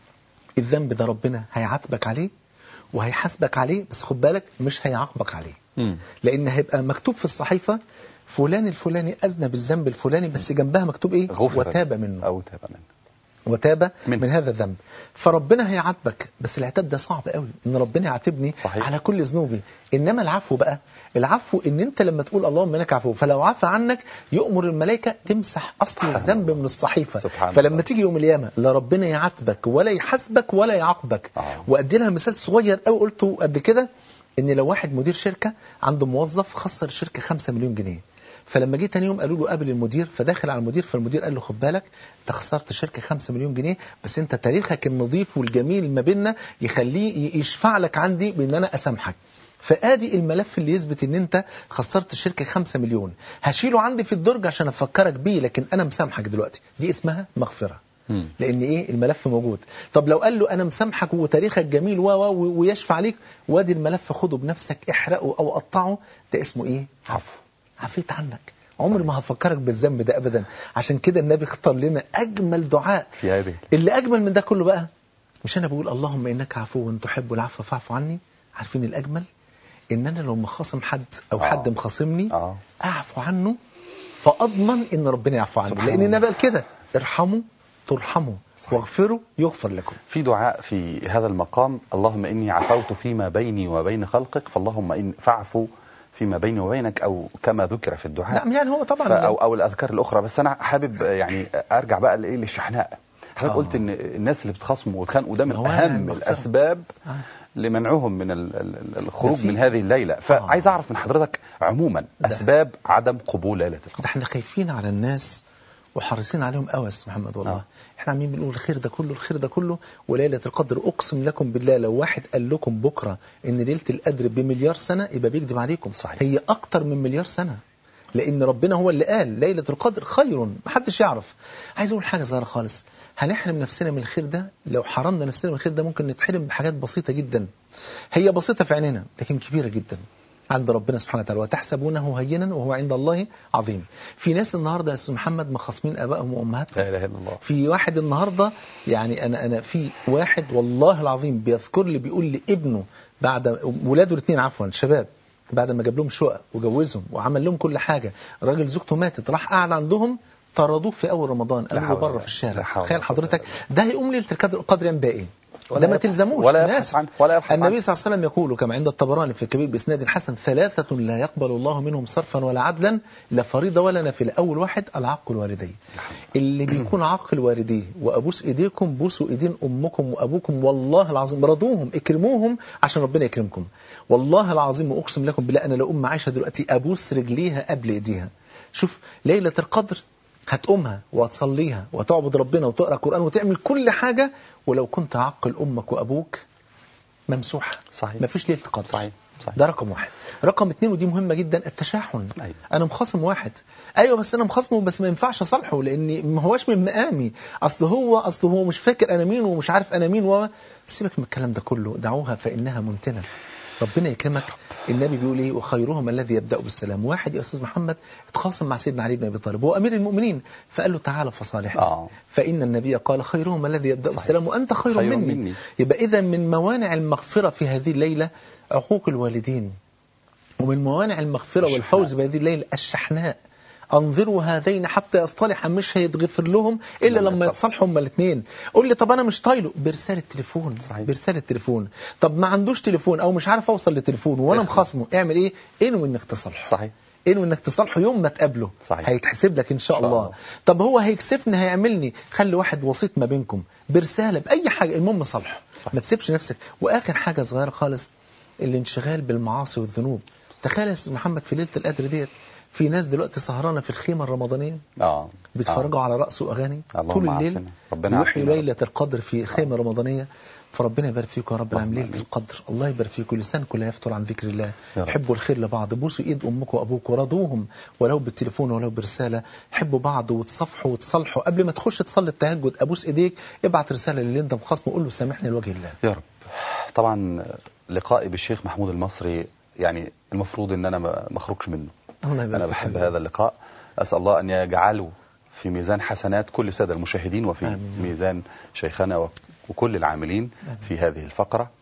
الذنب ده ربنا هيعاتبك عليه وهيحاسبك عليه بس خد بالك مش هيعاقبك عليه مم. لان هيبقى مكتوب في الصحيفة فلان الفلاني اذنب الذنب الفلاني بس جنبها مكتوب ايه غفر وتاب منه او تاب منه وتاب من- من, من هذا الذنب فربنا هيعاتبك بس العتاب ده صعب قوي ان ربنا يعاتبني صحيح. على كل ذنوبي انما العفو بقى العفو ان انت لما تقول اللهم انك عفو فلو عفى عنك يؤمر الملائكه تمسح اصل سبحان الذنب الله. من الصحيفه سبحان فلما الله. تيجي يوم القيامه لا ربنا يعاتبك ولا يحاسبك ولا يعاقبك آه. وادي لها مثال صغير قوي قلته قبل كده ان لو واحد مدير شركه عنده موظف خسر الشركه 5 مليون جنيه فلما جه تاني يوم قالوا له قابل المدير فداخل على المدير فالمدير قال له خد بالك انت خسرت الشركه 5 مليون جنيه بس انت تاريخك النظيف والجميل ما بيننا يخليه ي- يشفع لك عندي بان انا اسامحك فادي الملف اللي يثبت ان انت خسرت الشركه 5 مليون هشيله عندي في الدرج عشان افكرك بيه لكن انا مسامحك دلوقتي دي اسمها مغفره مم. لان ايه الملف موجود طب لو قال له انا مسامحك وتاريخك جميل و و ويشفع عليك وادي الملف خده بنفسك احرقه او قطعه ده اسمه ايه عفو عفيت عنك عمري ما هفكرك بالذنب ده ابدا عشان كده النبي اختار لنا اجمل دعاء في هذه اللي اجمل من ده كله بقى مش انا بقول اللهم انك عفو تحب العفو فاعف عني عارفين الاجمل ان انا لو مخاصم حد او آه. حد مخاصمني اه اعفو عنه فاضمن ان ربنا يعفو عنه سبحان لان الله. النبي قال كده ارحموا ترحموا واغفروا يغفر لكم في دعاء في هذا المقام اللهم إني عفوت فيما بيني وبين خلقك فاللهم إن فاعفو فيما بيني وبينك أو كما ذكر في الدعاء نعم يعني هو طبعا ف- أو, أو الأذكار الأخرى بس أنا حابب يعني أرجع بقى لإيه للشحناء حضرتك آه. قلت إن الناس اللي بتخاصموا ويتخانقوا ده من هو أنا أهم المغفرة. الأسباب آه. لمنعهم من ال- ال- ال- الخروج في- من هذه الليلة فعايز أعرف من حضرتك عموما ده. أسباب عدم قبول ليلة ده القدر احنا خايفين على الناس وحريصين عليهم قوي يا استاذ محمد والله آه. احنا عمالين بنقول الخير ده كله الخير ده كله وليله القدر اقسم لكم بالله لو واحد قال لكم بكره ان ليله القدر بمليار سنه يبقى بيكذب عليكم صحيح. هي اكتر من مليار سنه لان ربنا هو اللي قال ليله القدر خير محدش يعرف عايز اقول حاجه صغيره خالص هنحرم نفسنا من الخير ده لو حرمنا نفسنا من الخير ده ممكن نتحرم بحاجات بسيطه جدا هي بسيطه في عيننا لكن كبيره جدا عند ربنا سبحانه وتعالى وتحسبونه هينا وهو عند الله عظيم في ناس النهارده يا استاذ محمد مخاصمين ابائهم وامهاتهم لا إله إلا الله في واحد النهارده يعني انا انا في واحد والله العظيم بيذكر لي بيقول لابنه بعد ولاده الاثنين عفوا شباب بعد ما جاب لهم شقق وجوزهم وعمل لهم كل حاجه الراجل زوجته ماتت راح قعد عندهم طردوه في اول رمضان قالوا له حول بره ولا- في الشارع لا حول تخيل ولا قوة حضرتك ده هيقوم ليله القدر القدر ينبغي ايه ولا ده ما يبحث- تلزموش ولا أنا يبحث آسف. عنه- ولا يبحث النبي عنه. صلى الله عليه وسلم يقول كما عند الطبراني في الكبير باسناد حسن ثلاثه لا يقبل الله منهم صرفا ولا عدلا لا فريضه ولا نافله اول واحد العق الوالدين اللي بيكون عاقل والديه وابوس ايديكم بوسوا ايدين امكم وابوكم والله العظيم رضوهم اكرموهم عشان ربنا يكرمكم والله العظيم واقسم لكم بالله انا لو ام عايشه دلوقتي ابوس رجليها قبل ايديها شوف ليله القدر هتقومها وهتصليها وتعبد ربنا وتقرا قران وتعمل كل حاجه ولو كنت عقل امك وابوك ممسوحه صحيح. مفيش ليله قدر صحيح. صحيح. ده رقم واحد رقم اتنين ودي مهمه جدا التشاحن أيوة. انا مخاصم واحد ايوه بس انا مخاصمه بس ما ينفعش اصالحه لاني ما هوش من مقامي اصل هو اصل هو مش فاكر انا مين ومش عارف انا مين و سيبك من الكلام ده كله دعوها فانها منتنه ربنا يكرمك النبي بيقول ايه وخيرهم الذي يبدا بالسلام واحد يا استاذ محمد اتخاصم مع سيدنا علي بن ابي طالب هو امير المؤمنين فقال له تعالى فصالحني آه. فان النبي قال خيرهم الذي يبدا بالسلام وانت خير, خير مني. مني. يبقى اذا من موانع المغفره في هذه الليله عقوق الوالدين ومن موانع المغفرة والفوز بهذه الليلة الشحناء انظروا هذين حتى يصطلحا مش هيتغفر لهم الا لما لما يتصالحوا. يتصالحوا هما الاثنين قول لي طب انا مش طايله برساله تليفون صحيح. برساله تليفون طب ما عندوش تليفون او مش عارف اوصل لتليفون وانا اخلص. مخاصمه اعمل ايه انوي انك تصالحه صحيح انوي انك تصالحه يوم ما تقابله صحيح. هيتحسب لك ان شاء إن شاء الله الله. طب هو هيكسفني هيعملني خلي واحد وسيط ما بينكم برساله باي حاجه المهم صالحه صحيح. ما تسيبش نفسك واخر حاجه صغيره خالص الانشغال بالمعاصي والذنوب تخيل يا استاذ محمد في ليله القدر ديت في ناس دلوقتي سهرانه في الخيمه الرمضانيه اه بيتفرجوا على رقص واغاني اللهم طول الليل عافنا. ربنا بيحيوا يعافينا. ليله القدر في خيمه رمضانيه فربنا يبارك فيكم يا رب اللهم العالمين ليله آمين. القدر الله يبارك فيكم لسانكم لا يفتر عن ذكر الله يا رب. حبوا الخير لبعض بوسوا ايد امك وابوك ورضوهم ولو بالتليفون ولو برساله حبوا بعض وتصافحوا وتصالحوا قبل ما تخش تصلي التهجد ابوس ايديك ابعت رساله للي انت مخاصمه قول له سامحني لوجه الله يا رب طبعا لقائي بالشيخ محمود المصري يعني المفروض ان انا ما ما اخرجش منه الله يبارك انا فيك بحب حبيبي. هذا اللقاء اسال الله ان يجعله في ميزان حسنات كل الساده المشاهدين وفي آمين. ميزان شيخنا و- وكل العاملين في هذه الفقره